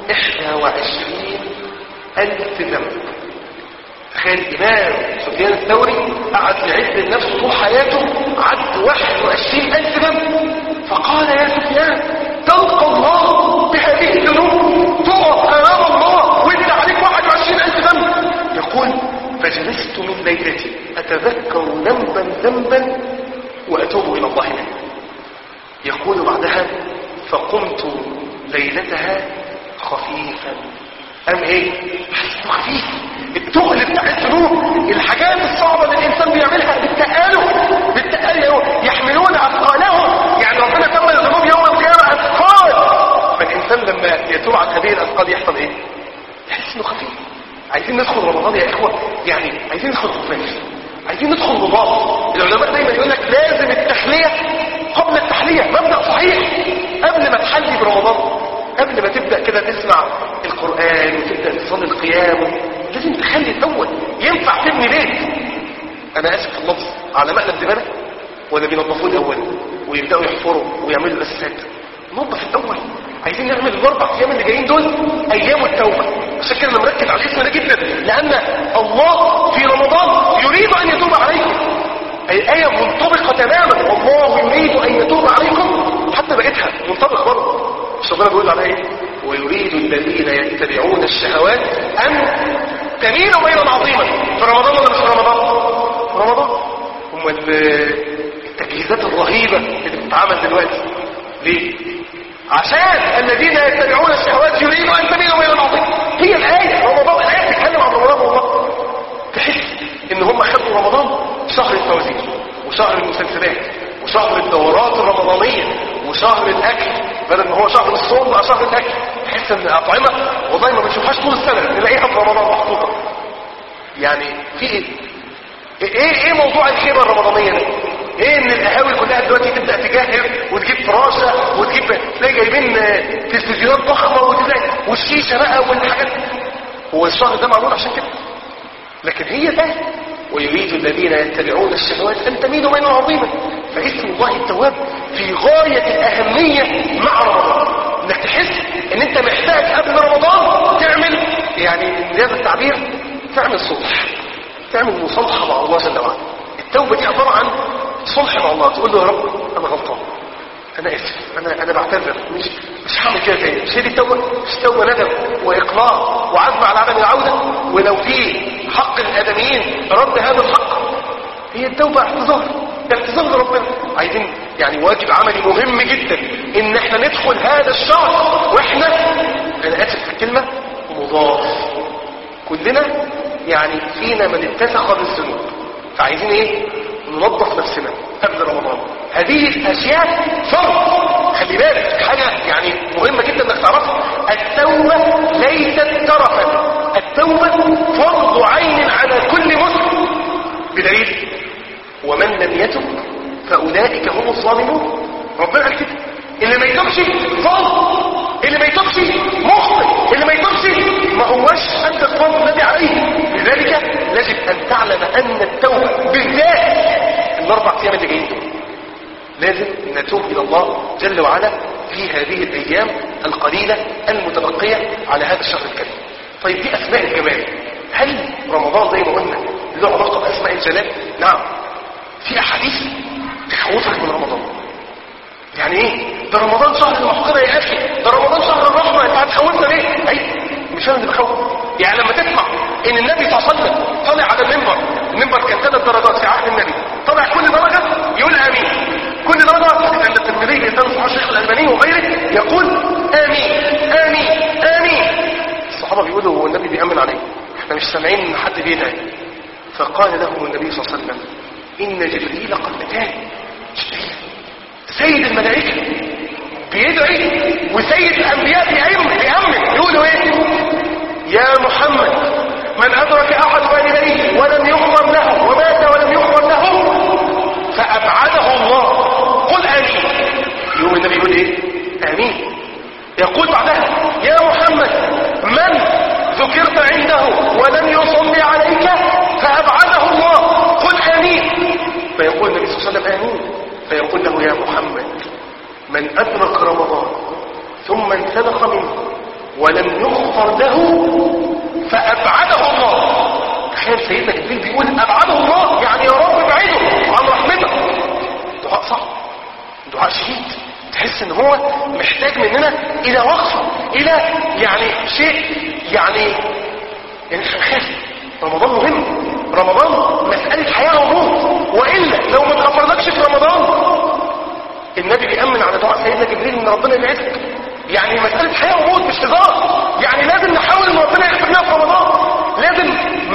21 ألف ذنب تخيل الإمام سفيان الثوري قعد يعد لنفسه طول حياته عد 21 ألف ذنب فقال يا سفيان تلقى الله بهذه الذنوب تقف أمام الله وانت عليك 21 ألف ذنب يقول فجلست من ليلتي أتذكر ذنبا ذنبا وأتوب إلى الله منه يقول بعدها فقمت ليلتها خفيفا أم ايه حسيته خفيف التقل بتاع الذنوب الحاجات الصعبة اللي الإنسان بيعملها بالتقاله بالتقاله يحملون أثقالهم يعني ربنا سمى الذنوب يوم القيامة أثقال فالإنسان لما يتوب عن هذه الأثقال يحصل إيه؟ يحس إنه خفيف عايزين ندخل رمضان يا إخوة يعني عايزين ندخل خفاف عايزين ندخل رمضان العلماء دايما يقول لك لازم التحلية قبل التحلية مبدأ صحيح قبل ما تحلي برمضان قبل ما تبدأ كده تسمع القرآن وتبدأ تصلي القيام لازم تخلي الأول ينفع تبني بيت أنا آسف في اللفظ على مقلب زبالة ولا بينظفوه الأول ويبدأوا يحفروا ويعملوا الأساسات نظف الأول عايزين نعمل الأربع أيام اللي جايين دول أيام التوبة عشان كده أنا مركز على الاسم ده جدا لأن الله في رمضان يريد أن يتوب عليكم الآية منطبقة تماما والله يريد أن يتوب عليكم حتى بقيتها منطبق برضه مش ربنا بيقول على ايه ويريد الذين يتبعون الشهوات أن تميلوا ميلا عظيما في رمضان ولا مش في رمضان في رمضان هم التجهيزات الرهيبة اللي بتتعمل دلوقتي ليه عشان الذين يتبعون الشهوات يريدوا أن تميلوا ميلا عظيما هي الآية رمضان الآية بتتكلم عن رمضان والله تحس ان هم خدوا رمضان شهر الفوازير وشهر المسلسلات وشهر الدورات الرمضانية وشهر الأكل بدل ما هو شهر الصوم بقى شهر الأكل تحس ان الأطعمة والله ما بنشوفهاش طول السنة نلاقيها في رمضان محطوطة يعني في ايه ايه ايه موضوع الخيمة الرمضانية ده ايه ان القهاوي كلها دلوقتي تبدأ تجهز وتجيب فراشة وتجيب تلاقي جايبين تلفزيونات ضخمة وتلاقي والشيشة بقى والحاجات هو الشهر ده معمول عشان كده لكن هي ده ويريد الذين يتبعون الشهوات أن تميلوا ميلا عظيما فاسم الله التواب في غاية الأهمية مع رمضان انك تحس ان انت محتاج قبل رمضان تعمل يعني زيادة التعبير تعمل صلح تعمل مصالحة مع الله جل وعلا التوبة دي عبارة عن صلح مع الله تقول له يا رب انا غلطان انا اسف انا انا بعتذر مش مش هعمل كده تاني مش هي دي التوبه مش توبه ندم واقلاع وعزم على عدم العوده ولو في حق الادميين رد هذا الحق هي التوبه اعتذار اعتذار لربنا عايزين يعني واجب عملي مهم جدا ان احنا ندخل هذا الشهر واحنا انا اسف في الكلمه مضاف كلنا يعني فينا من اتسخ بالذنوب فعايزين ايه ننظف نفسنا قبل رمضان هذه الاشياء فرض خلي بالك حاجة يعني مهمة جدا انك تعرفها التوبة ليست ترفا التوبة فرض عين على كل مسلم بدليل ومن لم يتب فاولئك هم الظالمون ربنا قال كده اللي ما يتوبش ظالم اللي ما يتوبش مخطئ اللي ما يتوبش ما هوش انت الفضل الذي عليه لذلك لازم ان تعلم ان التوبه بالذات الاربع ايام اللي جايين دول لازم نتوب الى الله جل وعلا في هذه الايام القليله المتبقيه على هذا الشهر الكريم طيب دي اسماء الجمال هل رمضان زي ما قلنا له علاقه باسماء الجلال نعم في احاديث تخوفك من رمضان يعني ايه ده رمضان شهر المحقرة يا اخي ده رمضان شهر الرحمة انت هتخوفنا ليه اي مش انا اللي بخوف يعني لما تسمع ان النبي صلى الله عليه وسلم طالع على المنبر المنبر كان ثلاث درجات في عهد النبي طالع كل درجة يقول امين كل درجة عند الترمذي بإسلام صحيح الشيخ الألباني وغيره يقول امين امين امين الصحابة بيقولوا هو النبي بيأمن عليه احنا مش سامعين ان حد بيدعي فقال لهم النبي صلى الله عليه وسلم ان جبريل قد اتاني جبريل سيد الملائكة بيدعي وسيد الأنبياء بيأمن بيأمن يقولوا ايه يا محمد من أدرك أحد والديه ولم يغفر له ومات ولم يغفر له فأبعده الله قل آمين يقول النبي يقول ايه آمين يقول بعدها يا محمد من ذكرت عنده ولم يصلي عليك فأبعده الله قل آمين فيقول النبي صلى الله عليه وسلم آمين فيقول له يا محمد من أدرك رمضان ثم انسلخ منه ولم يغفر له فأبعده الله تخيل سيدنا جبريل بيقول أبعده الله يعني يا رب ابعده عن رحمتك دعاء صعب دعاء شديد تحس ان هو محتاج مننا الى وقفه الى يعني شيء يعني يعني خاف رمضان مهم رمضان مسألة حياة وموت وإلا لو ما تغفرلكش في رمضان النبي بيأمن على دعاء سيدنا جبريل ان ربنا يبعدك يعني مسألة حياة وموت مش هزار يعني لازم نحاول ان ربنا يغفر لنا في رمضان لازم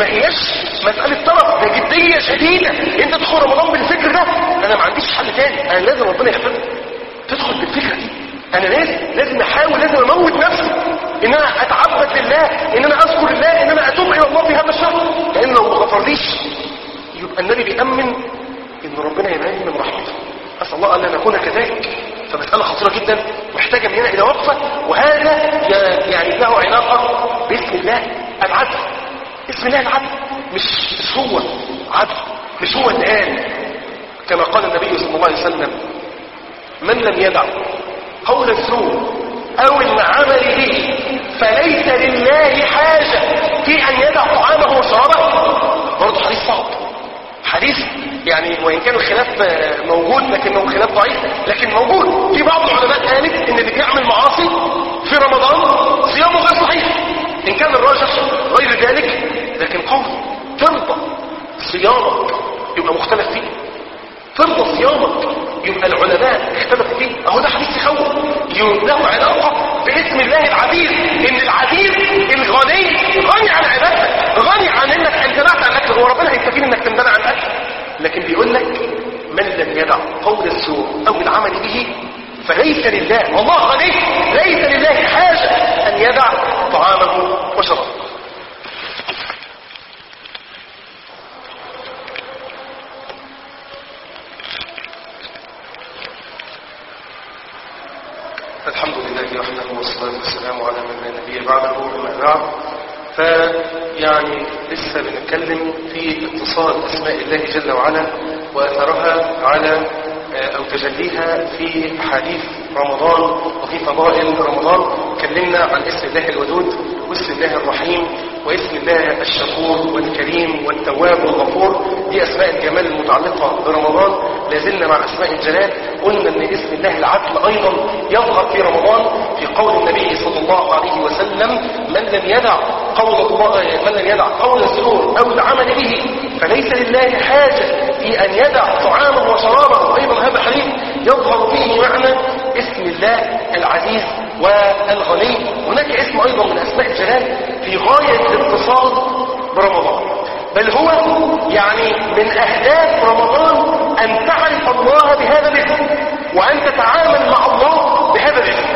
ان انا اتعبد لله ان انا اذكر الله ان انا اتوب الى الله في هذا الشهر لان لو ما غفرليش يبقى النبي بيأمن ان ربنا ينالني من رحمته اسال الله ان لا نكون كذلك فمسألة خطيرة جدا محتاجة مننا إلى وقفة وهذا يعني له علاقة باسم الله العدل اسم الله العدل مش, مش هو عدل مش هو اللي قال كما قال النبي صلى الله عليه وسلم من لم يدع قول الزور أو العمل به فليس لله حاجة في أن يدع طعامه وشرابه برضه حديث صعب حديث يعني وإن كان الخلاف موجود لكنه خلاف ضعيف لكن موجود في بعض العلماء قالت إن اللي بيعمل معاصي في رمضان صيامه غير صحيح إن كان الراجح غير ذلك لكن قول ترضى صيامك يبقى مختلف فيه ترضى صيامك يبقى العلماء اختلفوا فيه اهو ده حديث يخوف له علاقه باسم الله العزيز ان العزيز الغني غني عن عبادتك غني عن انك امتنعت عن الاكل هو ربنا هيستفيد انك تمتنع عن الاكل لكن بيقول لك من لم يدع قول السوء او العمل به فليس لله والله غني ليس لله حاجه ان يدع طعامه وشرابه الحمد لله وحده والصلاة والسلام على من لا نبي بعده أما بعد فيعني لسه بنتكلم في اتصال أسماء الله جل وعلا وأثرها على أو تجليها في حديث رمضان وفي فضائل رمضان تكلمنا عن اسم الله الودود واسم الله الرحيم واسم الله الشكور والكريم والتواب والغفور دي أسماء الجمال المتعلقة برمضان لازلنا مع أسماء الجلال قلنا أن اسم الله العدل أيضا يظهر في رمضان في قول النبي صلى الله عليه وسلم من لم يدع قول الله من لم يدع قول الزور أو العمل به فليس لله حاجة في أن يدع طعامه وشرابه أيضا هذا حديث يظهر فيه معنى اسم الله العزيز والغني هناك اسم أيضا من أسماء الجلال في غاية الاتصال برمضان بل هو يعني من أهداف رمضان أن تعرف الله بهذا الاسم وأن تتعامل مع الله بهذا الاسم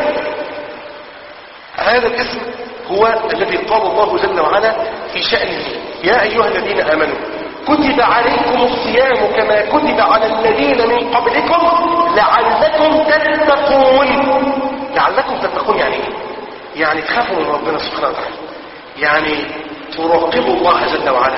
هذا الاسم هو الذي قال الله جل وعلا في شأنه يا أيها الذين آمنوا كتب عليكم الصيام كما كتب على الذين من قبلكم لعلكم تتقون لعلكم تتقون يعني ايه يعني تخافوا من ربنا سبحانه وتعالى يعني تراقبوا الله جل وعلا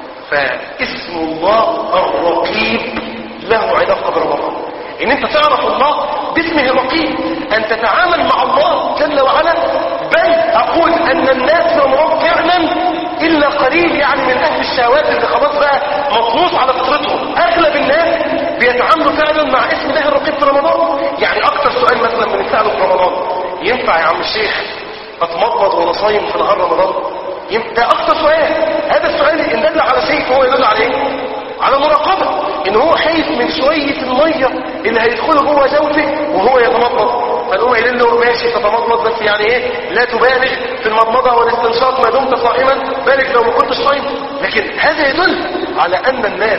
فاسم الله الرقيب له علاقة برمضان ان انت تعرف الله باسمه الرقيب ان تتعامل مع الله جل وعلا بل اقول ان الناس في رمضان فعلا الا قليل يعني من اهل الشهوات اللي خلاص بقى مطموس على فطرتهم اغلب الناس بيتعاملوا فعلا مع اسم الله الرقيب في رمضان يعني اكتر سؤال مثلا بنساله في رمضان ينفع يا عم الشيخ اتمضمض وانا صايم في نهار رمضان ده اكتر سؤال هذا السؤال ان دل على شيء فهو يدل على ايه على مراقبة ان هو خايف من شوية المية اللي هيدخله جوه جوفه وهو يتمضمض فنقوم قايلين له ماشي تتمضمض بس يعني ايه لا تبالغ في المضمضة والاستنشاق ما دمت صائما بالغ لو ما كنتش صايم لكن هذا يدل على ان الناس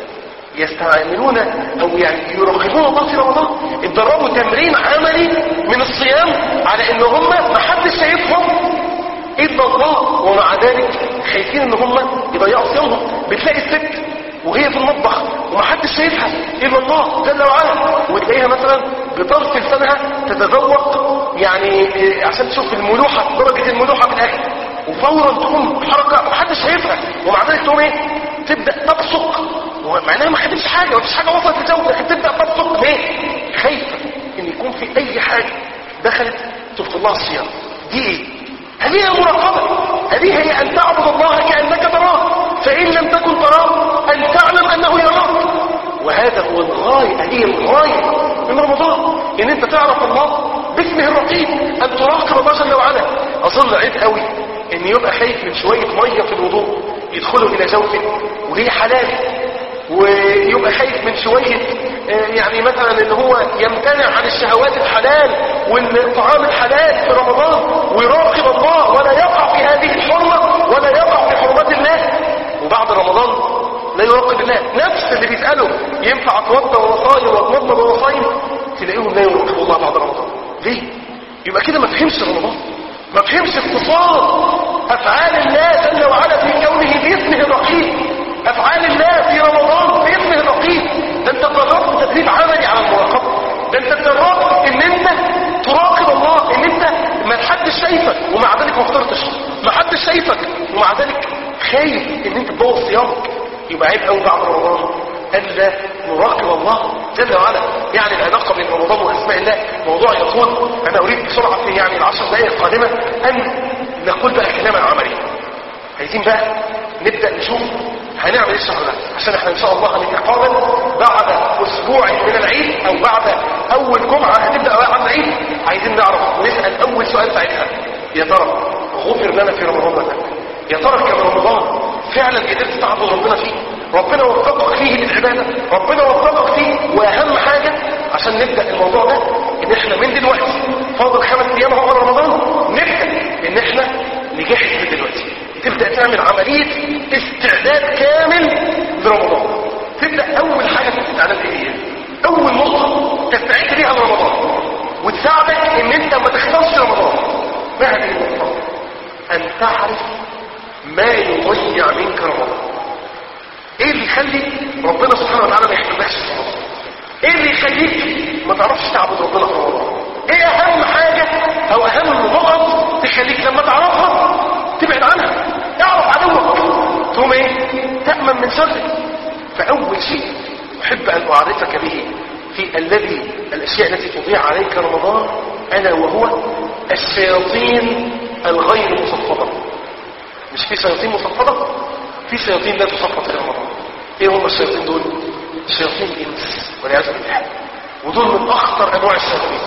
يستعملون او يعني يراقبون الله في رمضان اتدربوا تمرين عملي من الصيام على ان هم ما حدش شايفهم الا الله ومع ذلك خايفين ان هم يضيعوا صيامهم بتلاقي الست وهي في المطبخ ومحدش شايفها الا الله جل وعلا وتلاقيها مثلا بطرف لسانها تتذوق يعني عشان تشوف الملوحه درجه الملوحه في الاكل وفورا تقوم حركه محدش شايفها ومع ذلك تقوم ايه تبدا تبصق مع انها ما خدتش حاجه مفيش حاجه وصلت للجو لكن تبدا تبصق ليه خايفه ان يكون في اي حاجه دخلت تبطل لها الصيام دي ايه هذه هي المراقبه هذه هي ان تعبد الله كانك تراه فان لم تكن تراه ان تعلم انه يراك وهذا هو الغايه هي الغايه من رمضان ان انت تعرف الله باسمه الرقيب ان تراقب الله جل وعلا اظن عيب قوي ان يبقى خايف من شويه ميه في الوضوء يدخلوا الى جوفه وهي حلال ويبقى خايف من شوية يعني مثلا ان هو يمتنع عن الشهوات الحلال والطعام الحلال في رمضان ويراقب الله ولا يقع في هذه الحرمة ولا يقع في حرمات الله وبعد رمضان لا يراقب الله نفس اللي بيسأله ينفع اتوضى وانا صايم واتمضمض وانا صايم تلاقيهم لا يراقبوا الله بعد رمضان ليه؟ يبقى كده ما فهمش رمضان ما فهمش اتصال افعال الله جل وعلا في كونه باسمه الرقيب افعال الله في رمضان باسمه الرقيب ده انت قررت تدريب عملي على المراقبه ده انت قررت ان انت تراقب الله ان انت ما حدش شايفك ومع ذلك ما فطرتش ما حدش شايفك ومع ذلك خايف ان انت تبوظ صيامك يبقى عيب قوي بعد رمضان الا نراقب الله جل وعلا يعني العلاقه بين رمضان واسماء الله موضوع يطول انا اريد بسرعه في يعني العشر دقائق القادمه ان نقول بقى كلاما عمليا عايزين بقى نبدا نشوف هنعمل ايه الشهر ده عشان احنا ان شاء الله هنتقابل بعد اسبوع من العيد او بعد اول جمعه هتبدا بعد العيد عايزين نعرف ونسال اول سؤال ساعتها يا ترى غفر لنا في رمضان ولا لا يا ترى كان رمضان فعلا قدرت تعبد ربنا فيه ربنا وفقك فيه للعباده ربنا وفقك فيه واهم حاجه عشان نبدا الموضوع ده ان احنا من دلوقتي فاضل خمس ايام اهو على رمضان نبدا ان احنا نجهز من دلوقتي تبدا تعمل عمليه استعداد كامل لرمضان تبدا اول حاجه في الاستعداد ايه هي اول نقطه تستعد بيها لرمضان وتساعدك ان انت ما تخسرش رمضان ما هذه النقطه ان تعرف ما يضيع منك رمضان ايه اللي يخلي ربنا سبحانه وتعالى ما يحرمكش في رمضان ايه اللي يخليك ما تعرفش تعبد ربنا في رمضان ايه اهم حاجة او اهم النقط تخليك لما تعرفها تبعد عنها اعرف عدوك ثم ايه تأمن من شره فاول شيء احب ان اعرفك به في الذي الاشياء التي تضيع عليك رمضان الا وهو الشياطين الغير مصفدة مش في شياطين مصفدة في شياطين لا تصفد في رمضان ايه هم الشياطين دول شياطين الانس والعياذ بالله ودول من اخطر انواع الشياطين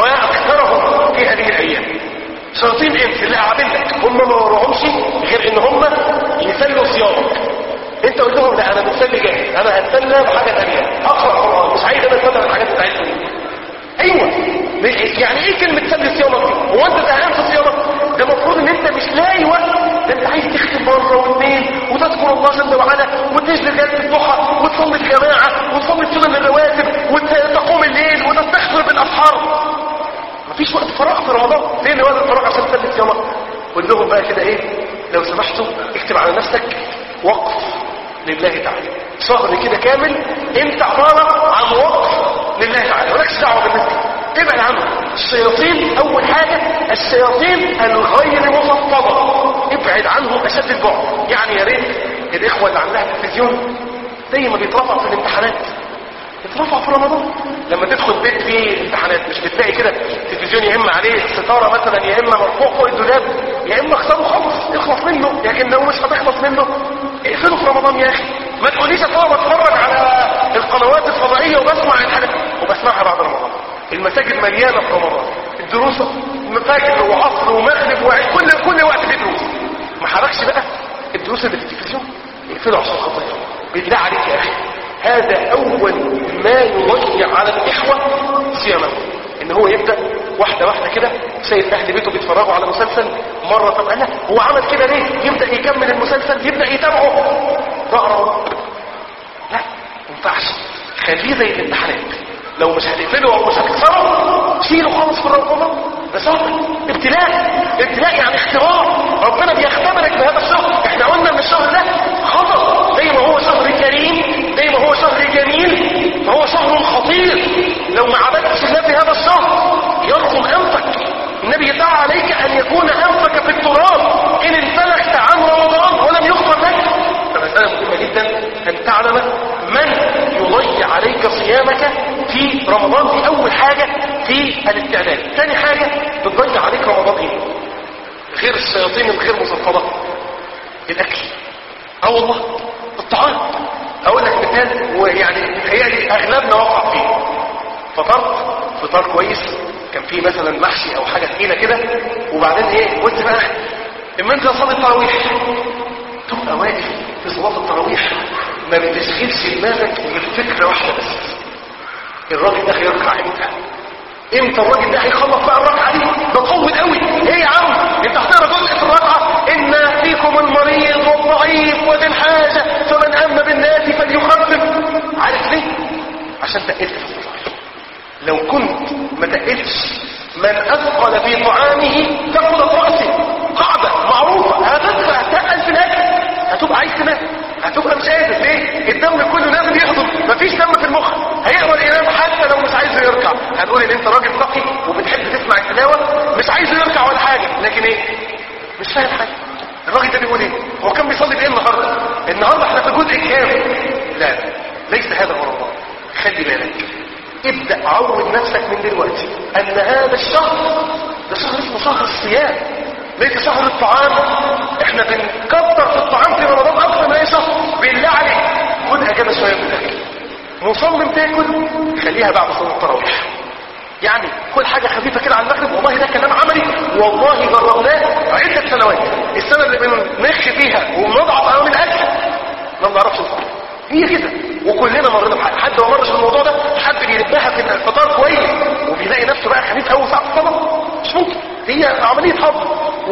واكثرهم في هذه الايام شياطين انس اللي قاعدين لك هم ما وراهمش غير ان هم يسلوا صيامك انت قلت لهم لا انا متسلي جاهز انا هتسلى بحاجه ثانيه اقرا قران مش عايز انا اتسلى بالحاجات بتاعتكم ايوه يعني ايه كلمه تسلي صيامك دي هو انت زهقان في صيامك ده المفروض ان انت مش لاقي وقت ده انت عايز تختم مره واثنين وتذكر الله جل وعلا وتجري جلسه الضحى وتصلي الجماعه وتصلي سنن الرواتب وتقوم الليل وتستغفر بالاسحار مفيش وقت فراغ في رمضان فين وقت الفراغ عشان تسلي صيامك قول لهم بقى كده ايه لو سمحتوا اكتب على نفسك وقف لله تعالى شهر كده كامل انت عباره عن وقف لله تعالى مالكش دعوه بالناس دي ابعد عنهم الشياطين اول حاجه الشياطين الغير مفضله ابعد عنهم اشد البعد يعني يا ريت الاخوه اللي عندها تلفزيون زي ما بيترفع في الامتحانات يترفع في رمضان لما تدخل بيت فيه امتحانات مش بتلاقي كده التلفزيون يا اما عليه ستاره مثلا يا اما مرفوع فوق الدولاب يا اما اختاره خالص اخلص منه لكن لو مش هتخلص منه اقفله في رمضان يا اخي ما تقوليش اصلا بتفرج على القنوات الفضائيه وبسمع الحاجات وبسمعها بعد رمضان المساجد مليانه في رمضان الدروس فجر وعصر ومغرب وعيد كل كل وقت في دروس ما حركش بقى الدروس اللي في التلفزيون اقفله عشان خاطر بالله عليك يا اخي هذا اول ما يضيع على الاخوه صيامهم ان هو يبدا واحده واحده كده سيد اهل بيته بيتفرجوا على مسلسل مره طب لا هو عمل كده ليه يبدا يكمل المسلسل يبدا يتابعه رأى لا ما ينفعش خليه زي الامتحانات لو مش هتقفله او مش هتكسره شيله خالص في الرمضان ده صعب ابتلاء ابتلاء يعني اختبار ربنا بيختبرك بهذا الشهر احنا قلنا ان الشهر ده خطر زي ما هو شهر كريم زي ما هو شهر جميل فهو شهر خطير لو ما عبدتش الله في هذا الشهر يرغم انفك النبي دعا عليك ان يكون انفك في التراب ان انسلخت عن رمضان ولم يغفر لك فمسألة مهمة جدا ان تعلم من يضيع عليك صيامك في رمضان دي اول حاجة في الاستعداد ثاني حاجة بتضيع عليك رمضان ايه غير الشياطين الغير مصفدة الاكل اه والله الطعام اقول لك مثال ويعني متهيألي اغلبنا وقع فيه فطرت فطار كويس كان فيه مثلا محشي او حاجة تقيلة كده وبعدين ايه قلت بقى اما انت صلي التراويح تبقى واقف في صلاة التراويح ما بتشغلش دماغك غير فكرة واحدة بس الراجل ده هيركع امتى امتى الراجل ده هيخلص بقى الركعه دي ده طول قوي ايه يا عم انت هتقرا جزء في الركعه ان فيكم المريض والضعيف وذي الحاجه فمن امن بالناس فليخفف عارف ليه عشان تقلت في الفطار لو كنت ما تقلتش من اثقل في طعامه ثقلت راسه هتبقى عايز تنام هتبقى مش قادر ليه الدم كله نازل يهضم مفيش دم في المخ هيقدر ينام حتى لو مش عايزه يركع هنقول ان انت راجل تقي وبتحب تسمع التلاوه مش عايزه يركع ولا حاجه لكن ايه مش فاهم حاجه الراجل ده بيقول ايه هو كان بيصلي بايه النهارده النهارده احنا في الجزء الكام لا ليس هذا هو الله خلي بالك ابدأ عود نفسك من دلوقتي ان هذا الشهر ده شهر اسمه شهر الصيام ليس شهر الطعام احنا بنكتر في الطعام في رمضان اكثر من اي شهر بالله عليك خد اجازه شويه من الاكل مصمم تاكل خليها بعد صلاه التراويح يعني كل حاجة خفيفة كده على المغرب والله ده كلام عملي والله جربناه عدة سنوات السنة اللي بنخش فيها وبنضعف قوي من الأكل ما بنعرفش نفطر هي كده وكلنا مرينا بحاجة حد ما مرش بالموضوع ده حد بيربها في الفطار كويس وبيلاقي نفسه بقى خفيف قوي ساعة الصلاة مش ممكن هي عملية هضم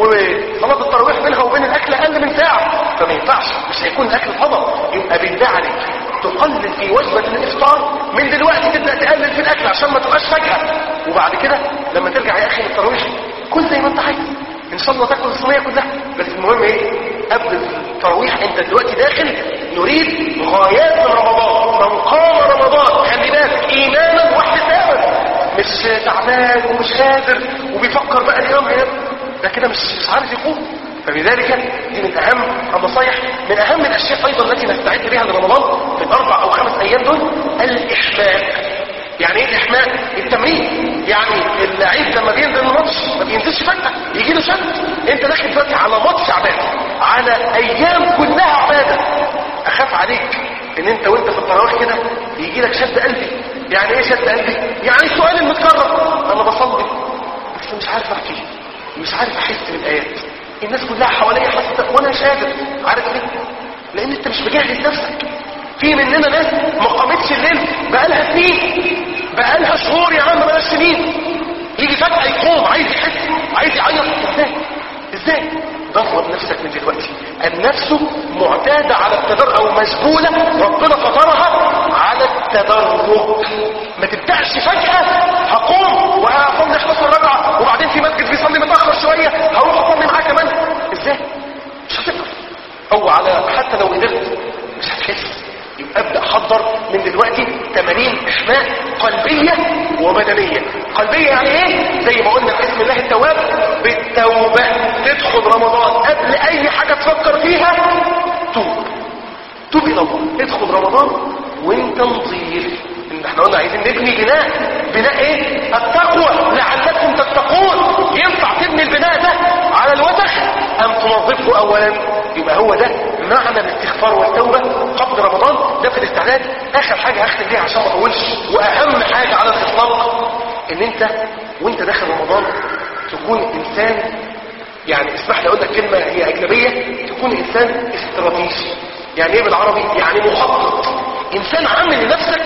وصلاة التراويح بينها وبين الأكل أقل من ساعة فما ينفعش مش هيكون الأكل هضم يبقى بالله عليك تقلل في وجبة الإفطار من دلوقتي تبدأ تقلل في الأكل عشان ما تبقاش فجأة وبعد كده لما ترجع يا أخي للتراويح كل زي ما أنت عايز إن شاء الله تاكل الصينية كلها بس المهم إيه قبل التراويح أنت دلوقتي داخل نريد غايات من رمضان من قام رمضان خلي بالك إيمانا واحتسابا مش تعبان ومش قادر وبيفكر بقى اليوم هينام ده كده مش مش عارف يقوم فبذلك دي من اهم النصايح من اهم الاشياء ايضا التي نستعد بها لرمضان في الاربع او خمس ايام دول الاحماء يعني ايه الاحماء التمرين يعني اللعيب لما بينزل الماتش ما بينزلش فجاه يجي له شد انت داخل دلوقتي على ماتش عباده على ايام كلها عباده اخاف عليك ان انت وانت في التراويح كده يجي لك شد قلبي يعني ايه شد قلبي يعني السؤال المتكرر انا بصلي بس مش عارف احكي مش عارف احس بالايات الناس كلها حواليا حاسه وانا مش قادر عارف ليه لان انت مش مجهز نفسك في مننا ناس ما قامتش الليل بقالها سنين بقالها شهور يا عم بقالها سنين يجي فجاه يقوم عايز يحس عايز يعيط ازاي ازاي ضغط نفسك من دلوقتي النفس معتادة على التدرج او مشغولة ربنا فطرها على التدرج ما تبدأش فجأة هقوم وهصلي 11 ركعة وبعدين في مسجد بيصلي متأخر شوية هروح اصلي معاه كمان ازاي مش هتقدر او على حتى لو قدرت مش هتحس يبقى ابدا احضر من دلوقتي تمارين احماء قلبيه وبدنيه قلبيه يعني ايه زي ما قلنا باسم الله التواب بالتوبه تدخل رمضان قبل اي حاجه تفكر فيها توب توب الى الله ادخل رمضان وانت نظيف ان احنا قلنا عايزين نبني بناء بناء ايه التقوى لعلكم تتقون ينفع تبني البناء ده على الوسخ ام تنظفه اولا يبقى هو ده معنى الاستغفار والتوبة قبل رمضان ده في الاستعداد اخر حاجة هختم بيها عشان ما اطولش واهم حاجة على الاطلاق ان انت وانت داخل رمضان تكون انسان يعني اسمح لي اقول لك كلمة هي اجنبية تكون انسان استراتيجي يعني ايه بالعربي يعني مخطط انسان عامل لنفسك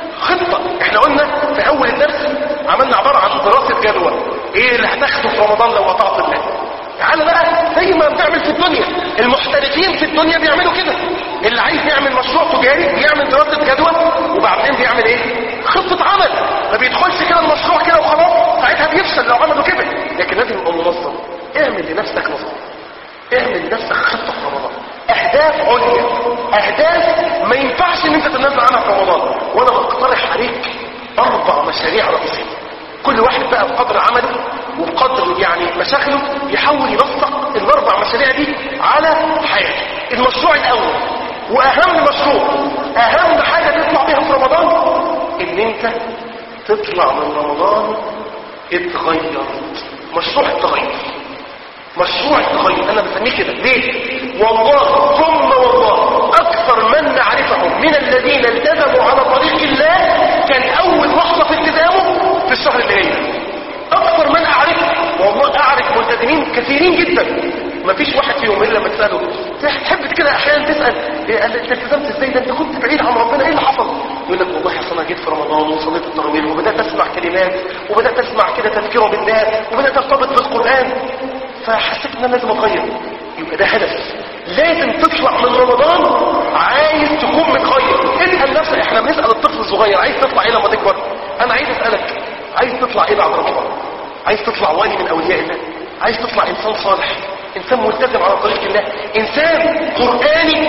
خطة احنا قلنا في اول الدرس عملنا عبارة عن دراسة جدوى ايه اللي هتاخده في رمضان لو اطعت الله تعالى بقى زي ما بنعمل في الدنيا المحترفين في الدنيا بيعملوا كده اللي عايز يعمل مشروع تجاري بيعمل دراسة جدوى وبعدين بيعمل ايه خطة عمل ما بيدخلش كده المشروع كده وخلاص ساعتها بيفشل لو عمله كده لكن لازم يبقى منظم اعمل لنفسك نظام اعمل لنفسك خطة في رمضان اهداف عليا اهداف ما ينفعش ان انت تنزل عنها في رمضان وانا بقترح عليك اربع مشاريع رئيسية كل واحد بقى بقدر عمله وبقدر يعني مشاكله يحاول ينسق الاربع مشاريع دي على حياته المشروع الاول واهم مشروع اهم حاجة تطلع بيها في رمضان ان انت تطلع من رمضان اتغيرت مشروع التغير مشروع التغير انا بسميه كده ليه والله ثم والله اكثر من نعرفهم من الذين التزموا على طريق الله كان اول لحظه في التزامه في الشهر اللي جاي اكثر من اعرفه والله اعرف ملتزمين كثيرين جدا ما فيش واحد فيهم الا لما تساله تحب كده احيانا تسال إيه انت التزمت ازاي ده انت كنت بعيد عن ربنا ايه اللي حصل يقول لك والله اصل انا جيت في رمضان وصليت التراويح وبدات اسمع كلمات وبدات اسمع كده تذكره بالله وبدات ارتبط بالقران فحسيت ان انا لازم اتغير يبقى ده هدف لازم تطلع من رمضان عايز تكون متغير اسال نفسك احنا بنسال الطفل الصغير عايز تطلع ايه لما تكبر انا عايز اسالك عايز تطلع ايه بعد رمضان عايز تطلع ولي من اولياء الله عايز تطلع انسان صالح انسان ملتزم على طريق الله انسان قراني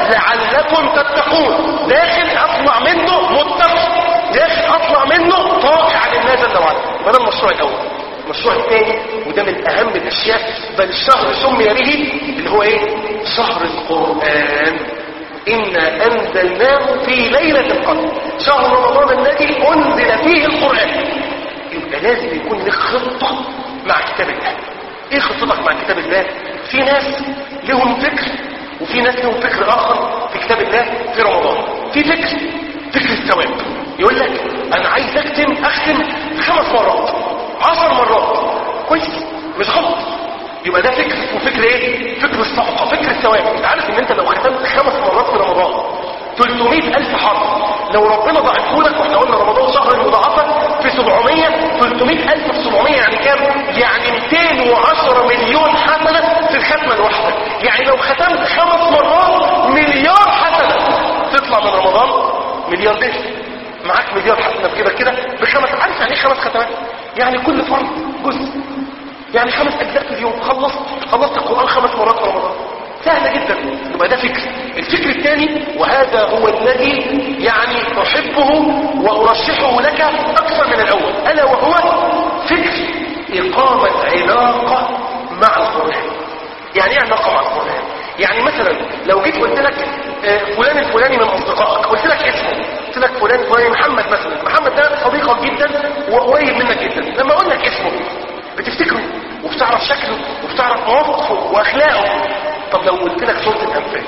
لعلكم تتقون داخل اطلع منه متقي داخل اطلع منه طائع لله جل وعلا وده المشروع الاول المشروع الثاني وده من اهم الاشياء بل الشهر سمي به اللي هو ايه شهر القرآن إنا أنزلناه في ليلة القدر شهر رمضان الذي أنزل فيه القرآن يبقى لازم يكون لك خطة مع كتاب الله ايه خطتك مع كتاب الله في ناس لهم فكر وفي ناس لهم فكر اخر في كتاب الله في رمضان في فكر فكر الثواب يقول لك انا عايز اختم اختم خمس مرات عشر مرات كويس مش غلط يبقى ده فكر وفكر ايه فكر الصفقه فكر الثواب انت عارف ان انت لو ختمت خمس مرات في رمضان 300 ألف حرف لو ربنا ضاعفه لك واحنا قلنا رمضان شهر المضاعفة في 700 300 ألف في 700 يعني كام؟ يعني 210 مليون حسنة في الختمة الواحدة يعني لو ختمت خمس مرات مليار حسنة تطلع من رمضان ملياردير معاك مليار حسنة في جيبك كده بخمس عارف يعني ايه خمس ختمات؟ يعني كل فرد جزء يعني خمس أجزاء في اليوم خلصت خلصت القرآن خمس مرات في رمضان سهلة جدا يبقى ده فكر الفكر الثاني وهذا هو الذي يعني أحبه وأرشحه لك أكثر من الأول ألا وهو فكر إقامة علاقة مع القرآن يعني ايه علاقة مع القرآن يعني مثلا لو جيت قلت لك آه، فلان الفلاني من أصدقائك قلت لك اسمه قلت لك فلان الفلاني محمد مثلا محمد ده صديقك جدا وقريب منك جدا لما أقول لك اسمه بتفتكره وبتعرف شكله وبتعرف مواقفه واخلاقه طب لو قلت لك سوره الانفال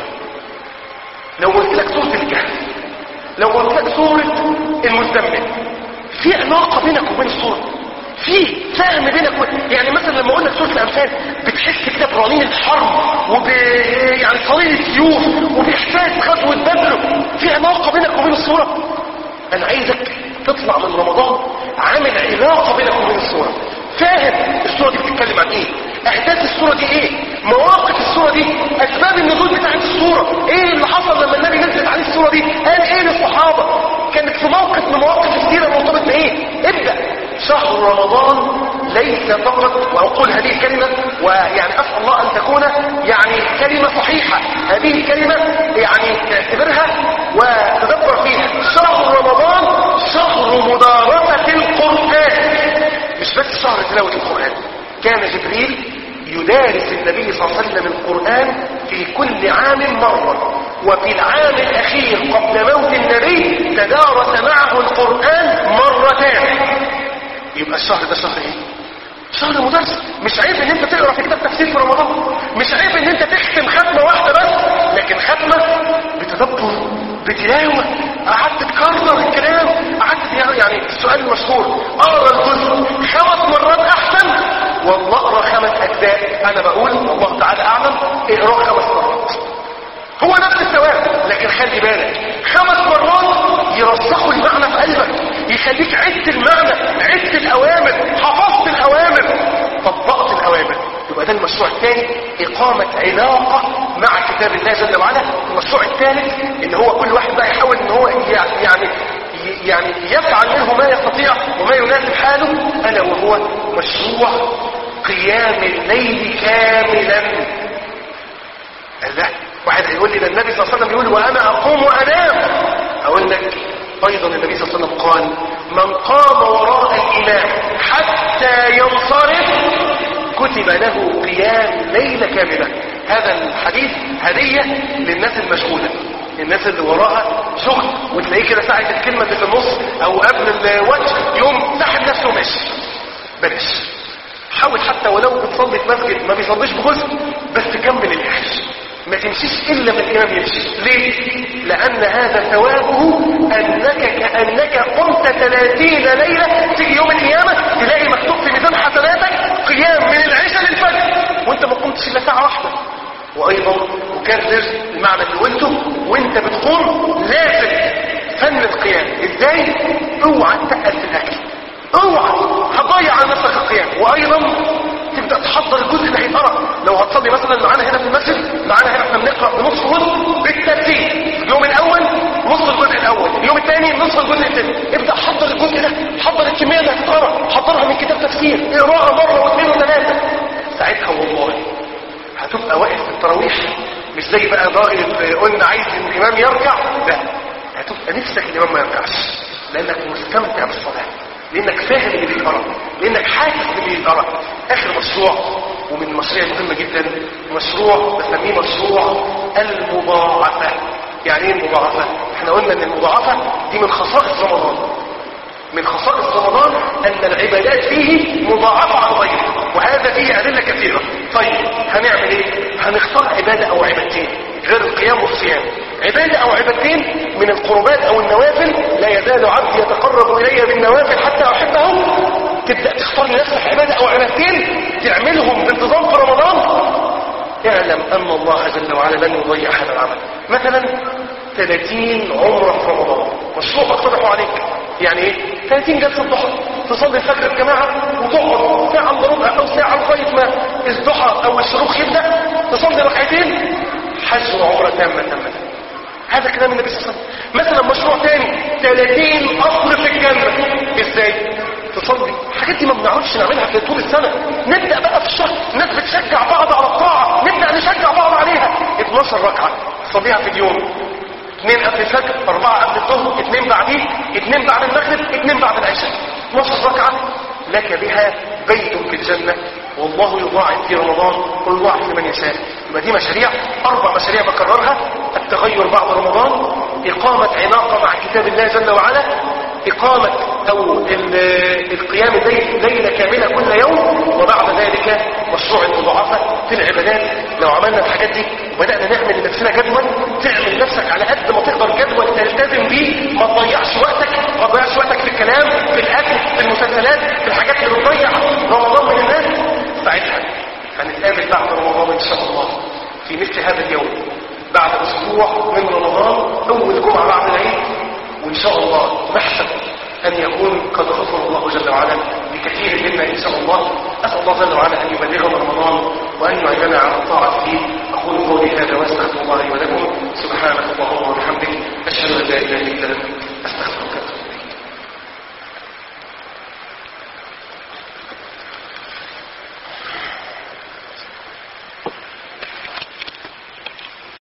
لو قلت لك سوره الكهف لو قلت لك سوره المزمل في علاقه بينك وبين السوره في فهم بينك و... يعني مثلا لما اقول لك سوره الانفال بتحس كده برنين الحرب وب يعني صليل السيوف وباحساس غزوه بدر في علاقه بينك وبين السوره انا عايزك تطلع من رمضان عامل علاقه بينك وبين السوره فاهم الصورة دي بتتكلم عن ايه احداث الصورة دي ايه مواقف الصورة دي اسباب النزول بتاعت الصورة ايه اللي حصل لما النبي نزلت عليه الصورة دي قال ايه للصحابة كانت في موقف من مواقف السيرة مرتبط بايه ابدأ شهر رمضان ليس فقط واقول هذه الكلمة ويعني اسأل الله ان تكون يعني كلمة صحيحة هذه الكلمة يعني تعتبرها وتدبر فيها شهر رمضان شهر مدارسة القرآن مش بس شهر تلاوة القرآن كان جبريل يدارس النبي صلى الله عليه وسلم القرآن في كل عام مرة وفي العام الأخير قبل موت النبي تدارس معه القرآن مرتان يبقى الشهر ده شهر ايه شهر مدرس مش عيب ان انت تقرا في كتاب تفسير في رمضان مش عيب ان انت تختم ختمه واحده بس لكن ختمه بتدبر بتلاوه قعدت تكرر الكلام قعدت يعني السؤال المشهور اقرا الجزء خمس مرات احسن والله اقرا خمس اجزاء انا بقول الله تعالى اعلم اقرا خمس مرات هو نفس الثواب لكن خلي بالك خمس مرات يرسخوا المعنى في قلبك يخليك عدت المعنى عدت الاوامر حفظت الاوامر طبقت الاوامر يبقى ده المشروع الثاني اقامة علاقة مع كتاب الله جل وعلا المشروع الثالث ان هو كل واحد بقى يحاول ان هو يعني يعني يفعل منه ما يستطيع وما يناسب حاله الا وهو مشروع قيام الليل كاملا الله واحد هيقول لي ده النبي صلى الله عليه وسلم يقول وانا اقوم وانام اقول لك ايضا النبي صلى الله عليه وسلم قال من قام وراء الامام حتى ينصرف كتب له قيام ليلة كاملة هذا الحديث هدية للناس المشغولة الناس اللي وراها شغل وتلاقيه كده ساعة الكلمة اللي في النص او قبل الوجه يوم سحب نفسه وماشي بلاش حاول حتى ولو بتصلي في مسجد ما بيصليش بجزء بس كمل الاخر ما تمشيش الا ما الامام يمشي ليه لان هذا ثوابه انك كانك قمت 30 ليله تيجي يوم القيامه تلاقي مكتوب في ميزان حسناتك قيام من العشاء للفجر وانت ما قمتش الا ساعه واحده وايضا اكرر المعنى اللي قلته وانت بتقوم لازم فن القيام ازاي اوعى تقل في الاكل اوعى هتضيع على نفسك القيام وايضا تبدا تحضر الجزء اللي هيتقرا لو هتصلي مثلا معانا هنا في المسجد معانا هنا احنا بنقرا بنص جزء بالترتيب اليوم الاول نص الجزء الاول اليوم الثاني نص الجزء الثاني ابدا حضر الجزء ده حضر الكميه اللي هتتقرا حضرها من كتاب تفسير اقراها مره واثنين وثلاثه ساعتها والله هتبقى واقف في التراويح مش زي بقى راجل قلنا عايز الامام يركع لا هتبقى نفسك الامام ما يركعش لانك مستمتع بالصلاه لانك فاهم اللي بيقرا لانك حاسس باللي بيقرا اخر مشروع ومن المشاريع المهمه جدا مشروع بسميه مشروع المضاعفه يعني ايه المضاعفه احنا قلنا ان المضاعفه دي من خصائص رمضان من خصائص رمضان ان العبادات فيه مضاعفه عن غيره وهذا فيه ادله كثيره طيب هنعمل ايه هنختار عباده او عبادتين غير القيام والصيام عباده او عبادتين من القربات او النوافل لا يزال عبدي يتقرب الي بالنوافل حتى احبه تبدا تختار لنفسك عباده او عبادتين تعملهم بانتظام في رمضان اعلم ان الله جل وعلا لن يضيع هذا العمل مثلا 30 عمره في رمضان مشروع اقترحه عليك يعني ايه 30 جلسه ضحى تصلي الفجر بجماعه وتقعد ساعه الا ربع او ساعه لغايه ما الضحى او الشروق يبدا تصلي ركعتين حج وعمره تامه تامه هذا كلام النبي صلى الله عليه وسلم مثلا مشروع تاني 30 اصل في الجنه ازاي تصلي الحاجات دي ما بنعرفش نعملها في طول السنه نبدا بقى في الشهر الناس بتشجع بعض على الطاعه نبدا نشجع بعض عليها 12 ركعه تصليها في اليوم اثنين قبل الفجر اربعة قبل الظهر اثنين بعديه اثنين بعد المغرب اثنين بعد العشاء نص ركعة لك بها بيت في الجنة والله يضاعف في رمضان ويضاعف لمن يشاء يبقى دي مشاريع اربع مشاريع بكررها التغير بعد رمضان اقامة علاقة مع كتاب الله جل وعلا اقامة او القيام الليل ليلة كاملة كل يوم وبعد ذلك مشروع المضاعفة في العبادات لو عملنا الحاجات دي وبدأنا نعمل لنفسنا جدول تعمل نفسك على قد ما تقدر جدول تلتزم بيه ما تضيعش وقتك ما تضيعش وقتك في الكلام في الاكل في المسلسلات في الحاجات اللي بتضيع رمضان من الناس ساعتها هنتقابل بعد رمضان ان شاء الله في مثل هذا اليوم بعد اسبوع من رمضان اول جمعة بعد العيد وان شاء الله نحسب ان يكون قد غفر الله جل وعلا لكثير منا ان شاء الله اسال الله جل وعلا ان يبلغنا